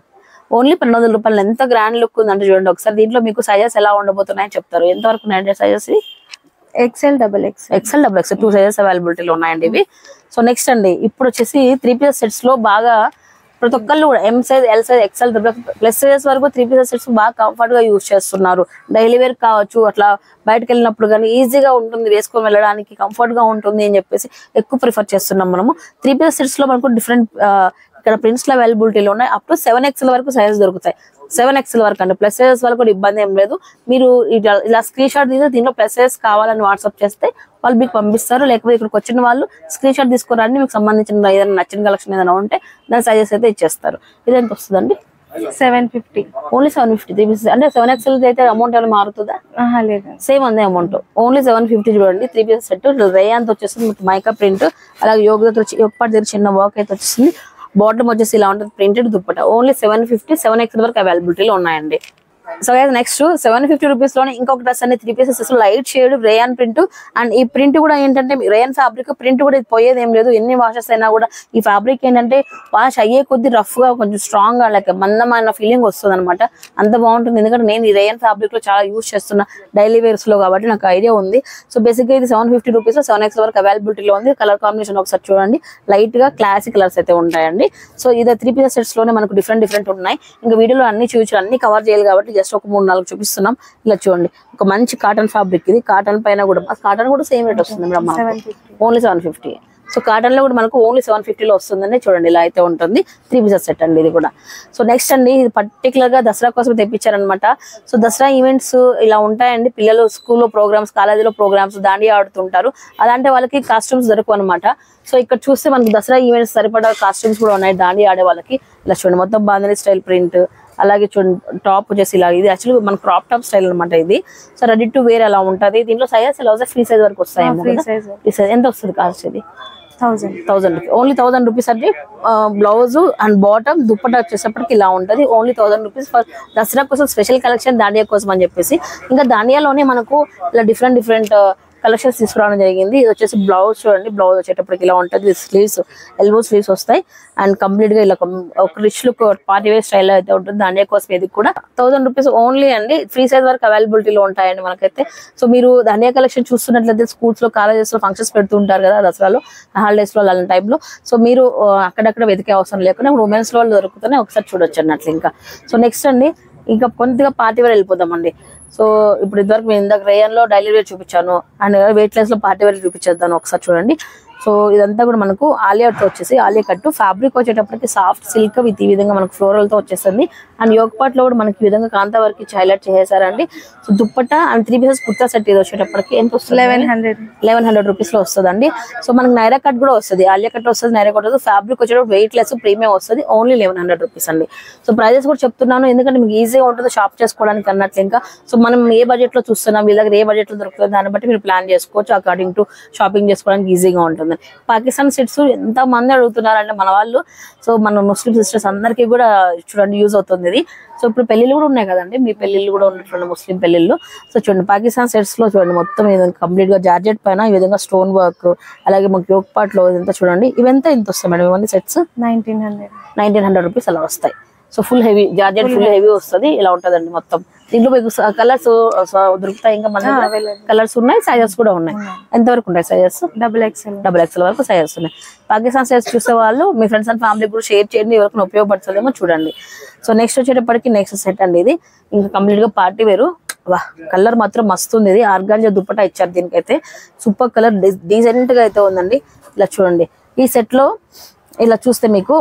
ఓన్లీ పన్నెండు వందల రూపాయలు ఎంత గ్రాండ్ లుక్ ఉందంటే చూడండి ఒకసారి దీంట్లో మీకు సైజెస్ ఎలా ఉండబోతున్నాయని చెప్తారు ఎంత వరకు ఉన్నాయండి sizes XL double XL XL double XL two sizes అవైలబిలిటీలో ఉన్నాయండి ఇవి సో నెక్స్ట్ అండి ఇప్పుడు వచ్చేసి త్రీ పీసెస్ సెట్స్ లో బాగా ప్రతి ఒక్కళ్ళు కూడా M size L size XL plus sizes వరకు త్రీ పీసెస్ సెట్స్ బాగా కంఫర్ట్ గా యూజ్ చేస్తున్నారు డైలీ వేర్ కావచ్చు అట్లా బయటకు వెళ్ళినప్పుడు కానీ ఈజీగా ఉంటుంది వేసుకొని వెళ్ళడానికి కంఫర్ట్ గా ఉంటుంది అని చెప్పేసి ఎక్కువ ప్రిఫర్ చేస్తున్నాం మనము త్రీ పీసెస్ సెట్స్ లో మనకు డిఫరెంట్ ఇక్కడ ప్రింట్స్ లో అవైలబిలిటీలో ఉన్నాయి అప్ టు సెవెన్ ఎక్స్ఎల్ వరకు సైజ్ దొరుకుతాయి సెవెన్ ఎక్స్ఎల్ వరకు అండి ప్లస్ సైజెస్ వరకు కూడా ఇబ్బంది ఏం లేదు మీరు ఇలా ఇలా స్క్రీన్ షాట్ తీసి దీంట్లో ప్లస్ సైజ్ కావాలని వాట్సాప్ చేస్తే వాళ్ళు మీకు పంపిస్తారు లేకపోతే ఇక్కడికి వచ్చిన వాళ్ళు స్క్రీన్ షాట్ తీసుకురండి మీకు సంబంధించిన ఏదైనా నచ్చిన కలెక్షన్ ఏదైనా ఉంటే దాని సైజెస్ అయితే ఇచ్చేస్తారు ఇది ఎంత వస్తుందండి seven fifty only seven fifty three pieces అంటే సెవెన్ ఎక్స్ఎల్ అయితే అమౌంట్ ఏమైనా మారుతుందా లేదండి సేమ్ అందే అమౌంట్ ఓన్లీ సెవెన్ ఫిఫ్టీ చూడండి త్రీ పీసెస్ సెట్ రేయాంత్ వచ్చేసి మీకు మైకా ప్రింట్ అలాగే యోగ దగ్గర వచ్చి- యోగ పాటు దగ్గర చిన్న వర్క్ అయితే వచ్చేసింది బాటమ్ వచ్చేసి ఇలా ఉంటుంది printed dupatta only seven fifty seven X వరకు అవైలబిలిటీలో ఉన్నాయండి so next seven fifty rupees లోనే ఇంకొక డ్రెస్ అనేది three pieces light shade rayon print and ఈ ప్రింట్ కూడా ఏంటంటే రేయాన్ ఫ్యాబ్రిక్ ప్రింట్ కూడా ఇది పోయేది ఏం లేదు ఎన్ని వాషెస్ అయినా కూడా ఈ ఫ్యాబ్రిక్ ఏంటంటే వాష్ అయ్యే కొద్ది రఫ్ గా కొంచెం స్ట్రాంగ్ గా లైక్ మందమైన ఫీలింగ్ వస్తుంది అనమాట అంత బాగుంటుంది ఎందుకంటే నేను ఈ రేయన్ ఫ్యాబ్రిక్ లో చాలా యూస్ చేస్తున్నా డైలీ వేర్స్ లో కాబట్టి నాకు ఐడియా ఉంది సో బేసిక్ గా ఇది seven fifty rupees seven X వరకు అవైలబిలిటీలో ఉంది కలర్ కాంబినేషన్ ఒకసారి చూడండి లైట్ గా క్లాసిక్ కలర్స్ అయితే ఉంటాయండి సో ఇది త్రీ పీసెస్ సెట్స్ లోనే మనకు డిఫరెంట్ డిఫరెంట్ ఉన్నాయి ఇంకా వీడియోలో అన్ని చూపించారు అన్ని కవర్ చేయాలి కాబట్టి జస్ట్ ఒక మూడు నాలుగు చూపిస్తున్నాం ఇలా చూడండి ఒక మంచి కాటన్ ఫ్యాబ్రిక్ ఇది కాటన్ పైన కూడా కాటన్ కూడా సేమ్ రేట్ వస్తుంది మేడం మనకు seven fifty only seven fifty so cotton లో కూడా మనకు ఓన్లీ సెవెన్ ఫిఫ్టీలో వస్తుందండి చూడండి ఇలా అయితే ఉంటుంది త్రీ పీసెస్ సెట్ అండి ఇది కూడా సో నెక్స్ట్ అండి ఇది పర్టికులర్ గా దసరా కోసం తెప్పించారనమాట సో దసరా ఈవెంట్స్ ఇలా ఉంటాయండి పిల్లలు స్కూల్లో ప్రోగ్రామ్స్ కాలేజీలో ప్రోగ్రామ్స్ దాండి ఆడుతుంటారు అలాంటి వాళ్ళకి కాస్ట్యూమ్స్ దొరకవు అనమాట సో ఇక్కడ చూస్తే మనకి దసరా ఈవెంట్స్ సరిపడా కాస్ట్యూమ్స్ కూడా ఉన్నాయి దాండి ఆడే వాళ్ళకి ఇలా చూడండి మొత్తం బాంధని స్టైల్ ప్రింట్ అలాగే చూడండి టాప్ వచ్చేసి ఇలా ఇది యాక్చువల్లీ మన క్రాప్ టాప్ స్టైల్ అనమాట ఇది సో రెడీ టు వేర్ అలా ఉంటది దీంట్లో సైజెస్ ఎలా వస్తాయి ఫ్రీ సైజ్ వరకు వస్తాయేమో ఫ్రీ కదా? సైజ్ ఈ size ఎంత వస్తుంది కాస్ట్ ఇది thousand thousand only thousand rupees అంటే బ్లౌజ్ అండ్ బాటమ్ దుప్పట వచ్చేసప్పటికి ఇలా ఉంటది only thousand rupees for Dussehra కోసం స్పెషల్ కలెక్షన్ దాండియా కోసం అని చెప్పేసి ఇంకా దాండియాలోనే మనకు ఇలా డిఫరెంట్ డిఫరెంట్ కలెక్షన్స్ తీసుకురావడం జరిగింది ఇది వచ్చేసి బ్లౌజ్ చూడండి బ్లౌజ్ వచ్చేటప్పటికి ఇలా ఉంటుంది స్లీవ్స్ ఎల్బో స్లీవ్స్ వస్తాయి అండ్ కంప్లీట్ గా ఇలా కం- ఒక rich look party wear style అయితే ఉంటుంది దాండియా కోసం ఇది కూడా థౌసండ్ రూపీస్ ఓన్లీ అండి ఫ్రీ సైజ్ వరకు అవైలబిలిటీలో ఉంటాయండి మనకైతే సో మీరు దాండియా కలెక్షన్ చూస్తున్నట్లయితే స్కూల్స్ లో కాలేజెస్ లో ఫంక్షన్స్ పెడుతుంటారు కదా దసరాలో హాలిడేస్ లో అలాంటి టైంలో సో మీరు ఆ, అక్కడక్కడ వెతికే అవసరం లేకుండా ఉమెన్స్ లో దొరుకుతున్నాయి ఒకసారి చూడొచ్చు అన్నట్లు ఇంకా సో నెక్స్ట్ అండి ఇంకా కొద్దిగా పార్టీ వేర్ వెళ్ళిపోదామండి సో ఇప్పుడు ఇదివరకు నేను ఇందాక రేయన్ లో డైలీ వేర్ చూపించాను అండ్ వెయిట్ లెస్ లో పార్టీ వేర్ చూపించేద్దాను ఒకసారి చూడండి సో ఇదంతా కూడా మనకు ఆలియా తో వచ్చేసి ఆలియా కట్టు ఫ్యాబ్రిక్ వచ్చేటప్పటికి సాఫ్ట్ సిల్క్ విత్ ఈ విధంగా మనకు ఫ్లోరల్ తో వచ్చేస్తుంది అండ్ యోగ పాట్ లో కూడా మనకి ఈ విధంగా కాంతా వర్క్ ఇచ్చి హైలైట్ చేసేసారండి so dupatta and three pieces kurta set ఇది వచ్చేటప్పటికి ఎంత వస్తుంది eleven hundred eleven hundred rupees లో వస్తుందండి సో మనకి నైరా కట్ కూడా వస్తుంది ఆలియా కట్ వస్తుంది నైరా కట్ వస్తుంది ఫ్యాబ్రిక్ వచ్చేటప్పుడు వెయిట్ లెస్ ప్రీమియం వస్తుంది ఓన్లీ లెవెన్ హండ్రెడ్ రూపీస్ అండి సో ప్రైజెస్ కూడా చెప్తున్నాను ఎందుకంటే మీకు ఈజీగా ఉంటుంది షాప్ చేసుకోవడానికి అన్నట్లు ఇంకా సో మనం ఏ బడ్జెట్ లో చూస్తున్నాం వీళ్ళ దగ్గర ఏ బడ్జెట్ లో దొరుకుతుంది దాన్ని బట్టి మీరు ప్లాన్ చేసుకోవచ్చు అకార్డింగ్ టు షాపింగ్ చేసుకోవడానికి ఈజీగా ఉంటుంది పాకిస్తాన్ సెట్స్ ఎంత మంది అడుగుతున్నారంటే మన వాళ్ళు సో మన ముస్లిం సిస్టర్స్ అందరికీ కూడా చూడండి యూజ్ అవుతుంది ఇది సో ఇప్పుడు పెళ్ళిళ్ళు కూడా ఉన్నాయి కదండి మీ పెళ్ళిళ్ళు కూడా ఉన్నటువంటి ముస్లిం పెళ్ళిళ్ళు సో చూడండి పాకిస్తాన్ సెట్స్ లో చూడండి మొత్తం ఈ విధంగా కంప్లీట్ గా జార్జెట్ పైన ఈ విధంగా స్టోన్ వర్క్ అలాగే మనకి యోగ్ పార్ట్ లో ఇదంతా చూడండి ఇవంతా ఇంత వస్తాయి మేడం ఇవన్నీ sets nineteen hundred nineteen hundred rupees అలా వస్తాయి so full heavy georgette full heavy వస్తుంది ఇలా ఉంటదండి మొత్తం దీంట్లో మీకు కలర్స్ దొరుకుతాయి ఇంకా మన available. కలర్స్ ఉన్నాయి సైజెస్ కూడా ఉన్నాయి ఎంతవరకు ఉంటాయి sizes double XL double XL వరకు సైజెస్ ఉన్నాయి పాకిస్తాన్ సైజ్ చూసే వాళ్ళు మీ ఫ్రెండ్స్ అండ్ ఫ్యామిలీ కూడా షేర్ చేయండి ఎవరికైనా ఉపయోగపడుతుందేమో చూడండి సో నెక్స్ట్ వచ్చేటప్పటికి నెక్స్ట్ సెట్ అండి ఇది ఇంకా కంప్లీట్ గా పార్టీ వేరు వా కలర్ మాత్రం మస్తు ఉంది ఇది ఆర్గాంజా దుప్పటా ఇచ్చారు దీనికైతే సూపర్ కలర్ డీసెంట్ గా అయితే ఉందండి ఇలా చూడండి ఈ సెట్ లో ఇలా చూస్తే మీకు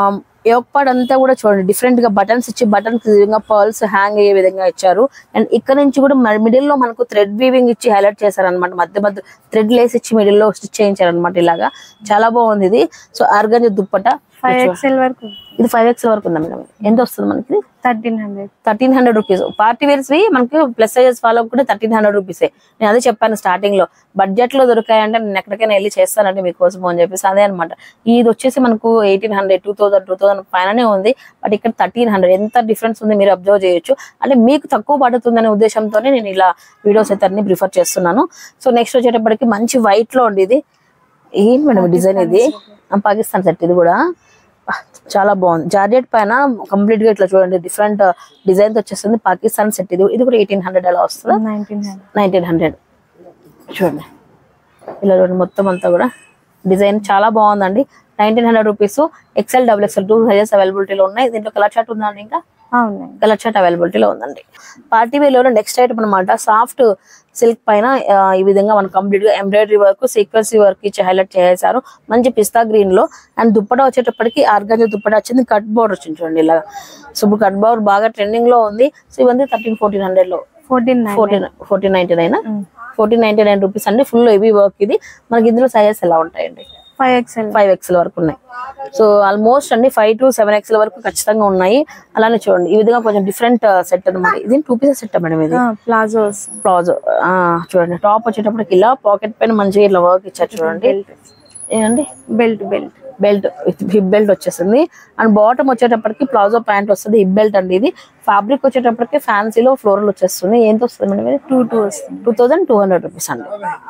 పాడ్ అంతా కూడా చూడండి డిఫరెంట్ గా బటన్స్ ఇచ్చి బటన్స్ విధంగా పర్ల్స్ హ్యాంగ్ అయ్యే విధంగా ఇచ్చారు అండ్ ఇక్కడ నుంచి కూడా మిడిల్ లో మనకు థ్రెడ్ వీవింగ్ ఇచ్చి హైలైట్ చేశారనమాట మధ్య మధ్య థ్రెడ్ లేస్ ఇచ్చి మిడిల్ లో స్టిచ్ చేయించారనమాట ఇలాగా చాలా బాగుంది ఇది so organza dupatta five XL వరకు ఇది ఫైవ్ ఎక్స్ వరకు ఉందా మేడం ఎంత వస్తుంది మనకి thirteen hundred thirteen hundred rupees party wears వి మనకి ప్లస్ సైజెస్ వాళ్ళకి కూడా థర్టీన్ హండ్రెడ్ రూపీస్ నేను అదే చెప్పాను స్టార్టింగ్ లో బడ్జెట్ లో దొరికాయంటే నేను ఎక్కడికైనా వెళ్ళి చేస్తానండి మీకోసం అని చెప్పేసి అదే అనమాట ఇది వచ్చేసి మనకు eighteen hundred two thousand two thousand పైననే ఉంది బట్ ఇక్కడ థర్టీన్ హండ్రెడ్ ఎంత డిఫరెన్స్ ఉంది మీరు అబ్జర్వ్ చేయొచ్చు అంటే మీకు తక్కువ పడుతుందనే ఉద్దేశంతోనే నేను ఇలా వీడియోస్ అయితే అన్ని ప్రిఫర్ చేస్తున్నాను సో నెక్స్ట్ వచ్చేటప్పటికి మంచి వైట్ లో ఉంది ఇది ఏంటి మేడం డిజైన్ ఇది ఆ, పాకిస్తాన్ సెట్ ఇది కూడా చాలా బాగుంది జార్జెట్ పైన కంప్లీట్ గా ఇట్లా చూడండి డిఫరెంట్ డిజైన్ వచ్చేస్తుంది పాకిస్తాన్ సెట్ ఇది ఇది కూడా ఎయిటీన్ హండ్రెడ్ అలా వస్తుంది నైన్టీన్ హండ్రెడ్ నైన్టీన్ హండ్రెడ్ చూడండి ఇలా చూడండి మొత్తం అంతా కూడా డిజైన్ చాలా బాగుందండి nineteen hundred rupees XL double XL two sizes అవైలబిలిటీలో ఉన్నాయి దీంట్లో కలర్ చార్ట్ ఉందండి ఇంకా అవునండి కలర్ చార్ట్ అవైలబిలిటీలో ఉందండి పార్టీ వేర్ నెక్స్ట్ ఐటమ్ అనమాట సాఫ్ట్ సిల్క్ పైన ఆ, ఈ విధంగా మనం కంప్లీట్ గా ఎంబ్రాయిడరీ వర్క్ సీక్వెన్సీ వర్క్ ఇచ్చి హైలైట్ చేశారు మంచి పిస్తా గ్రీన్ లో అండ్ దుప్పట వచ్చేటప్పటికి ఆర్గానిక్ దుప్పట వచ్చింది కట్ బోర్డర్ వచ్చింది చూడండి ఇలా సో ఇప్పుడు కట్ బోర్డర్ బాగా ట్రెండింగ్ లో ఉంది సో ఇవన్నీ థర్టీన్ ఫోర్టీన్ హండ్రెడ్ లో fourteen nine fourteen fourteen ninety nine fourteen ninety nine rupees అండి ఫుల్ హెవీ వర్క్ ఇది మనకి ఇందులో సైజెస్ ఎలా ఉంటాయండి ఫైవ్ ఎక్స్ఎల్ ఫైవ్ ఎక్స్ఎల్ వరకు ఉన్నాయి సో ఆల్మోస్ట్ అండి ఫైవ్ టు సెవెన్ ఎక్స్ఎల్ వరకు ఖచ్చితంగా ఉన్నాయి అలానే చూడండి ఈ విధంగా కొంచెం డిఫరెంట్ సెట్ అనమాట ఇది టూ పీసెస్ సెట్ మేడం ఇది ప్లాజోస్ ప్లాజో చూడండి టాప్ వచ్చేటప్పటికి ఇలా పాకెట్ పైన మంచిగా ఇట్లా వర్క్ ఇచ్చారు చూడండి ఏంటండి belt belt belt with hip belt వచ్చేసింది అండ్ బాటమ్ వచ్చేటప్పటికి ప్లాజో ప్యాంట్ వస్తుంది హిప్ బెల్ట్ అండి ఇది ఫ్యాబ్రిక్ వచ్చేటప్పటికి ఫ్యాన్సీలో ఫ్లోరల్ వచ్చేస్తుంది ఎంత వస్తుంది మేడం ఇది టూ టూ వస్తుంది two thousand two hundred rupees అండి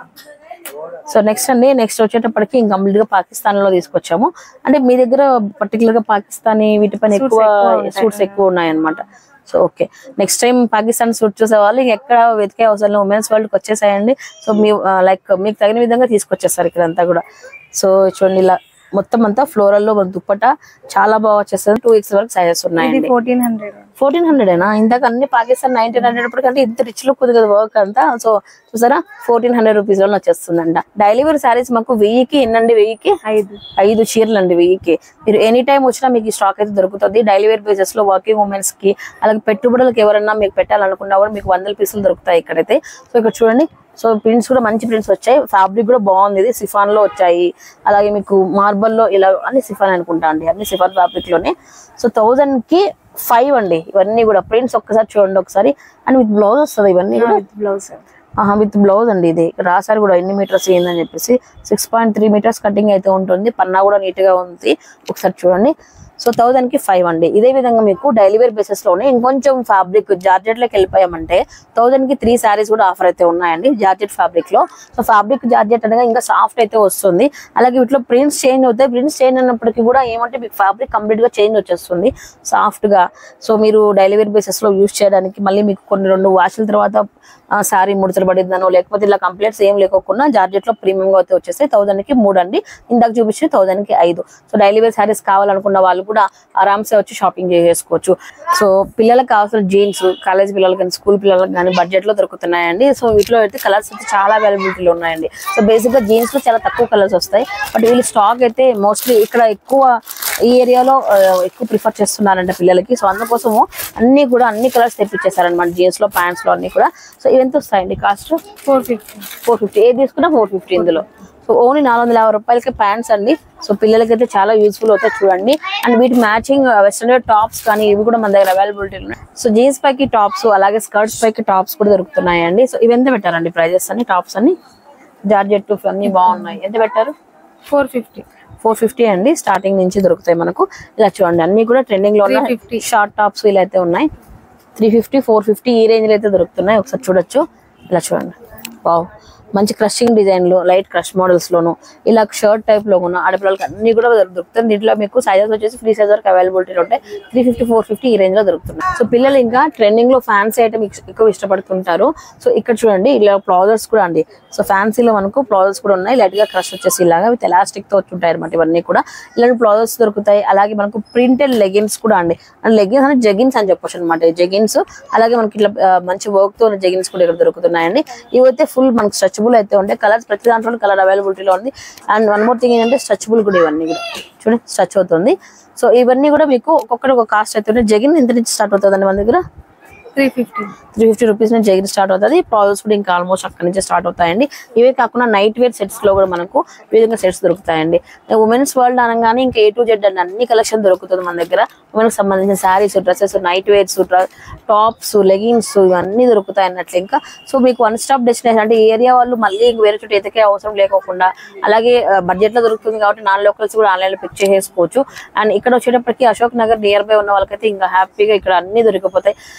సో నెక్స్ట్ అండి నెక్స్ట్ వచ్చేటప్పటికి ఇంకా కంప్లీట్ గా పాకిస్తాన్ లో తీసుకొచ్చాము అంటే మీ దగ్గర పర్టికులర్ గా పాకిస్తానీ వీటిపైన ఎక్కువ సూట్స్ ఎక్కువ ఉన్నాయన్నమాట so okay next time Pakistan suit చూసే వాళ్ళు ఇంక ఎక్కడ వెతికే అవసరం లేదు ఉమెన్స్ వరల్డ్ కి వచ్చేసాయండి సో మీ లైక్ మీకు తగిన విధంగా తీసుకొచ్చేస్తారు ఇక్కడ అంతా కూడా సో చూడండి ఇలా మొత్తం అంతా ఫ్లోరల్ లో మన దుప్పట చాలా బాగా వచ్చేస్తుంది టూ వీక్స్ వరకు సైజెస్ ఇది ఉన్నాయండి ఫోర్టీన్ హండ్రెడ్ ఫోర్టీన్ హండ్రెడేనా ఇందాక అన్ని పాకిస్తాన్ నైన్టీన్ హండ్రెడ్ ఇప్పటికంటే ఇంత రిచ్ లుక్ ఉంది కదా వర్క్ అంతా సో చూసారా ఫోర్టీన్ హండ్రెడ్ రూపీస్ లో వచ్చేస్తుందంట డైలీ వేర్ శారీస్ మాకు వెయ్యికి ఎన్నండి వెయ్యికి ఐదు ఐదు చీరలు అండి వెయ్యికి మీరు ఎనీ టైం వచ్చినా మీకు ఈ స్టాక్ అయితే దొరుకుతుంది డైలీ వేర్ బేసెస్ లో వర్కింగ్ ఉమెన్స్ కి అలాగే పెట్టుబడులకు ఎవరన్నా మీకు పెట్టాలనుకున్నా కూడా మీకు వందల పీసులు దొరుకుతాయి ఇక్కడైతే సో ఇక్కడ చూడండి సో ప్రింట్స్ కూడా మంచి ప్రింట్స్ వచ్చాయి ఫ్యాబ్రిక్ కూడా బాగుంది ఇది సిఫాన్ లో వచ్చాయి అలాగే మీకు మార్బల్ లో ఇలా అన్ని సిఫాన్ అనుకుంటా అండి అన్ని సిఫాన్ ఫ్యాబ్రిక్ లోనే సో థౌజండ్ కి ఫైవ్ అండి ఇవన్నీ కూడా ప్రింట్స్ ఒక్కసారి చూడండి ఒకసారి అండ్ విత్ బ్లౌజ్ వస్తుంది ఇవన్నీ కూడా విత్ బ్లౌజ్ ఆహా విత్ బ్లౌజ్ అండి ఇది ఇక్కడ రాశారు కూడా ఎన్ని మీటర్స్ ఏందని చెప్పేసి six point three metres cutting అయితే ఉంటుంది పన్నా కూడా నీట్ గా ఉంది ఒకసారి చూడండి సో థౌసండ్ కి ఫైవ్ అండి ఇదే విధంగా మీకు డైలీ వేర్ బేసిస్ లోనే ఇంకొంచెం ఫ్యాబ్రిక్ జార్జెట్ లోకి వెళ్ళిపోయామంటే థౌసండ్ కి త్రీ శారీస్ కూడా ఆఫర్ అయితే ఉన్నాయండి జార్జెట్ ఫ్యాబ్రిక్ లో సో ఫ్యాబ్రిక్ జార్జెట్ అనగా ఇంకా సాఫ్ట్ అయితే వస్తుంది అలాగే వీటిలో ప్రింట్స్ చేంజ్ అవుతాయి ప్రింట్స్ చేంజ్ అన్నప్పటికీ కూడా ఏమంటే మీకు ఫ్యాబ్రిక్ కంప్లీట్ గా చేంజ్ వచ్చేస్తుంది సాఫ్ట్ గా సో మీరు డైలీ వేర్ బేసిస్ లో యూస్ చేయడానికి మళ్ళీ మీకు కొన్ని రెండు వాషుల తర్వాత శారీ ముడతలు పడిద్దనో లేకపోతే ఇలా కంప్లైంట్స్ ఏం లేకోకుండా జార్జెట్ లో ప్రీమియం గా అయితే వచ్చేస్తాయి థౌసండ్ కి మూడు అండి ఇందాక చూపించి థౌసండ్ కి ఐదు సో డైలీ వేర్ శారీస్ కావాలనుకున్న వాళ్ళు కూడా ఆరామ్సే వచ్చి షాపింగ్ చేసుకోవచ్చు సో పిల్లలకు కావాల్సిన జీన్స్ కాలేజ్ పిల్లలకి కానీ స్కూల్ పిల్లలకు కానీ బడ్జెట్ లో దొరుకుతున్నాయండి సో వీటిలో అయితే కలర్స్ అయితే చాలా అవైలబిలిటీలో ఉన్నాయండి సో బేసిక్ గా జీన్స్ లో చాలా తక్కువ కలర్స్ వస్తాయి బట్ వీళ్ళు స్టాక్ అయితే మోస్ట్లీ ఇక్కడ ఎక్కువ ఈ ఏరియాలో ఆ, ఎక్కువ ప్రిఫర్ చేస్తున్నారంట పిల్లలకి సో అందుకోసము అన్ని కూడా అన్ని కలర్స్ తెప్పించేసారనమాట జీన్స్ లో ప్యాంట్స్ లో అన్ని కూడా సో ఇవి ఎంత వస్తాయండి cost four fifty four fifty ఏది తీసుకున్నా ఫోర్ ఫిఫ్టీ ఇందులో సో ఓన్లీ నాలుగు వందల యాభై రూపాయలకి ప్యాంట్స్ అండి సో పిల్లలకి అయితే చాలా యూస్ఫుల్ అవుతాయి చూడండి అండ్ వీటి మ్యాచింగ్ వెస్టర్న్ వేర్ టాప్స్ కానీ ఇవి కూడా మన దగ్గర అవైలబిలిటీ ఉన్నాయి సో జీన్స్ పైకి టాప్స్ అలాగే స్కర్ట్స్ పైకి టాప్స్ కూడా దొరుకుతున్నాయండి సో ఇవి ఎంత పెట్టారండి ప్రైజెస్ అన్ని టాప్స్ అన్ని జార్జెట్ అన్ని బాగున్నాయి ఎంత పెట్టారు ఫోర్ ఫిఫ్టీ ఫోర్ ఫిఫ్టీ అండి స్టార్టింగ్ నుంచి దొరుకుతాయి మనకు ఇలా చూడండి అన్ని కూడా ట్రెండింగ్ లో ఉన్నాయి 350. షార్ట్ టాప్స్ ఇలా అయితే ఉన్నాయి త్రీ ఫిఫ్టీ ఫోర్ ఫిఫ్టీ ఈ రేంజ్ లో అయితే దొరుకుతున్నాయి ఒకసారి చూడొచ్చు ఇలా చూడండి వావ్ మంచి క్రషింగ్ డిజైన్లు లైట్ క్రష్ మోడల్స్ లోను ఇలా షర్ట్ టైప్ లో ఉన్న ఆడపిల్లలకి అన్ని కూడా దొరుకుతాయి దీంట్లో మీకు సైజెస్ వచ్చేసి ఫ్రీ సైజ్ వరకు అవైలబిలిటీ ఉంటాయి త్రీ ఫిఫ్టీ ఫోర్ ఫిఫ్టీ ఈ రేంజ్ లో దొరుకుతున్నాయి సో పిల్లలు ఇంకా ట్రెండింగ్ లో ఫ్యాన్సీ ఐటమ్ ఎక్కువ ఇష్టపడుతుంటారు సో ఇక్కడ చూడండి ఇలా ప్లాజర్స్ కూడా అండి సో ఫ్యాన్సీలో మనకు ప్లాజర్స్ కూడా ఉన్నాయి లైట్ గా క్రష్ వచ్చేసి ఇలాగా విత్ ఎలాస్టిక్ తో ఉంటాయి అనమాట ఇవన్నీ కూడా ఇలాంటి ప్లాజర్స్ దొరుకుతాయి అలాగే మనకు ప్రింటెడ్ లెగిన్స్ కూడా అండి అండ్ లెగిన్స్ అంటే జెగిన్స్ అని చెప్పొచ్చు అనమాట జెగిన్స్ అలాగే మనకి ఇట్లా ఆ, మంచి వర్క్ తో జెగిన్స్ కూడా ఇక్కడ దొరుకుతున్నాయండి ఇవైతే ఫుల్ మనకు స్ట్రెచబుల్ అయితే ఉంటాయి కలర్స్ ప్రతి దాంట్లో కలర్ అవైలబిలిటీలో ఉంది అండ్ వన్ మోర్ థింగ్ ఏంటంటే స్ట్రెచబుల్ కూడా ఇవన్నీ కూడా చూడండి స్ట్రెచ్ అవుతుంది సో ఇవన్నీ కూడా మీకు ఒక్కొక్కటి ఒక కాస్ట్ అయితే ఉంటాయి జగిన్ ఎంత నుంచి స్టార్ట్ అవుతుంది మన దగ్గర three fifty three fifty rupees నుంచి జగిన్ స్టార్ట్ అవుతుంది ప్రాజెక్ట్స్ కూడా ఇంకా ఆల్మోస్ట్ అక్కడ నుంచి స్టార్ట్ అవుతాయండి ఇవే కాకుండా నైట్ వేర్ సెట్స్ లో కూడా మనకు ఈ విధంగా సెట్స్ దొరుకుతాయండి ఉమెన్స్ వరల్డ్ అనగానే ఇంకా ఏ టు జెడ్ అండి అన్ని కలెక్షన్ దొరుకుతుంది మన దగ్గర ఉమెన్ సంబంధించిన sarees dresses night wears tops leggings ఇవన్నీ దొరుకుతాయి అన్నట్లు ఇంకా సో మీకు వన్ స్టాప్ డెస్టినేషన్ అంటే ఈ ఏరియా వాళ్ళు మళ్ళీ ఇంక వేరే చోట ఎతకే అవసరం లేకోకుండా అలాగే బడ్జెట్ లో దొరుకుతుంది కాబట్టి నాన్ లోకల్స్ కూడా ఆన్లైన్ లో పిక్ చేసేసుకోవచ్చు అండ్ ఇక్కడ వచ్చేటప్పటికి అశోక్ నగర్ నియర్ బై ఉన్న వాళ్ళకైతే ఇంకా హ్యాపీగా ఇక్కడ అన్ని దొరికిపోతాయి ఒకసారి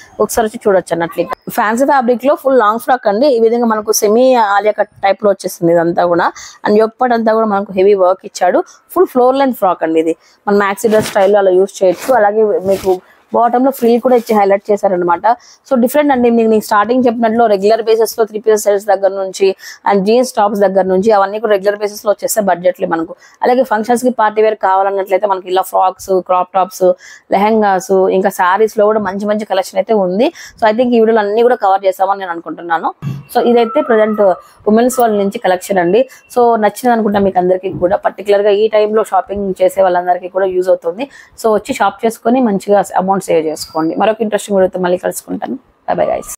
వచ్చి చూడొచ్చు అన్నట్లు ఫ్యాన్సీ ఫ్యాబ్రిక్ లో ఫుల్ లాంగ్ ఫ్రాక్ అండి ఈ విధంగా మనకు సెమీ ఆలియా కట్ టైప్ లో వచ్చేస్తుంది ఇదంతా కూడా అండ్ యొక్కపాటు అంతా కూడా మనకు హెవీ వర్క్ ఇచ్చాడు ఫుల్ ఫ్లోర్ లెంత్ ఫ్రాక్ అండి ఇది మన మ్యాక్సీ డ్రెస్ స్టైల్లో అలా యూస్ చేయొచ్చు అలాగే మీకు బాటమ్ లో ఫ్రిల్ కూడా ఇచ్చి హైలైట్ చేశారనమాట సో డిఫరెంట్ అండి మీకు నేను స్టార్టింగ్ చెప్పినట్లు రెగ్యులర్ బేసిస్ లో త్రీ పీసెస్ సెల్స్ దగ్గర నుంచి అండ్ జీన్స్ టాప్స్ దగ్గర నుంచి అవన్నీ కూడా రెగ్యులర్ బేసిస్ లో వచ్చేస్తే బడ్జెట్లు మనకు అలాగే ఫంక్షన్స్ కి పార్టీ వేర్ కావాలన్నట్లయితే మనకి ఇలా ఫ్రాక్స్ క్రాప్ టాప్స్ లెహంగాస్ ఇంకా సారీస్ లో కూడా మంచి మంచి కలెక్షన్ అయితే ఉంది సో ఐ థింక్ ఈ వీడియోలు అన్ని కూడా కవర్ చేస్తామని నేను అనుకుంటున్నాను సో ఇదైతే ప్రజెంట్ ఉమెన్స్ వాళ్ళ నుంచి కలెక్షన్ అండి సో నచ్చింది అనుకుంటా మీకు అందరికీ కూడా పర్టికులర్ గా ఈ టైంలో షాపింగ్ చేసే వాళ్ళందరికీ కూడా యూజ్ అవుతుంది సో వచ్చి షాప్ చేసుకొని మంచిగా అమౌంట్ సేవ్ చేసుకోండి మరొక ఇంట్రెస్టింగ్ వీడియోతో మళ్ళీ కలుసుకుంటాను బై బై గైస్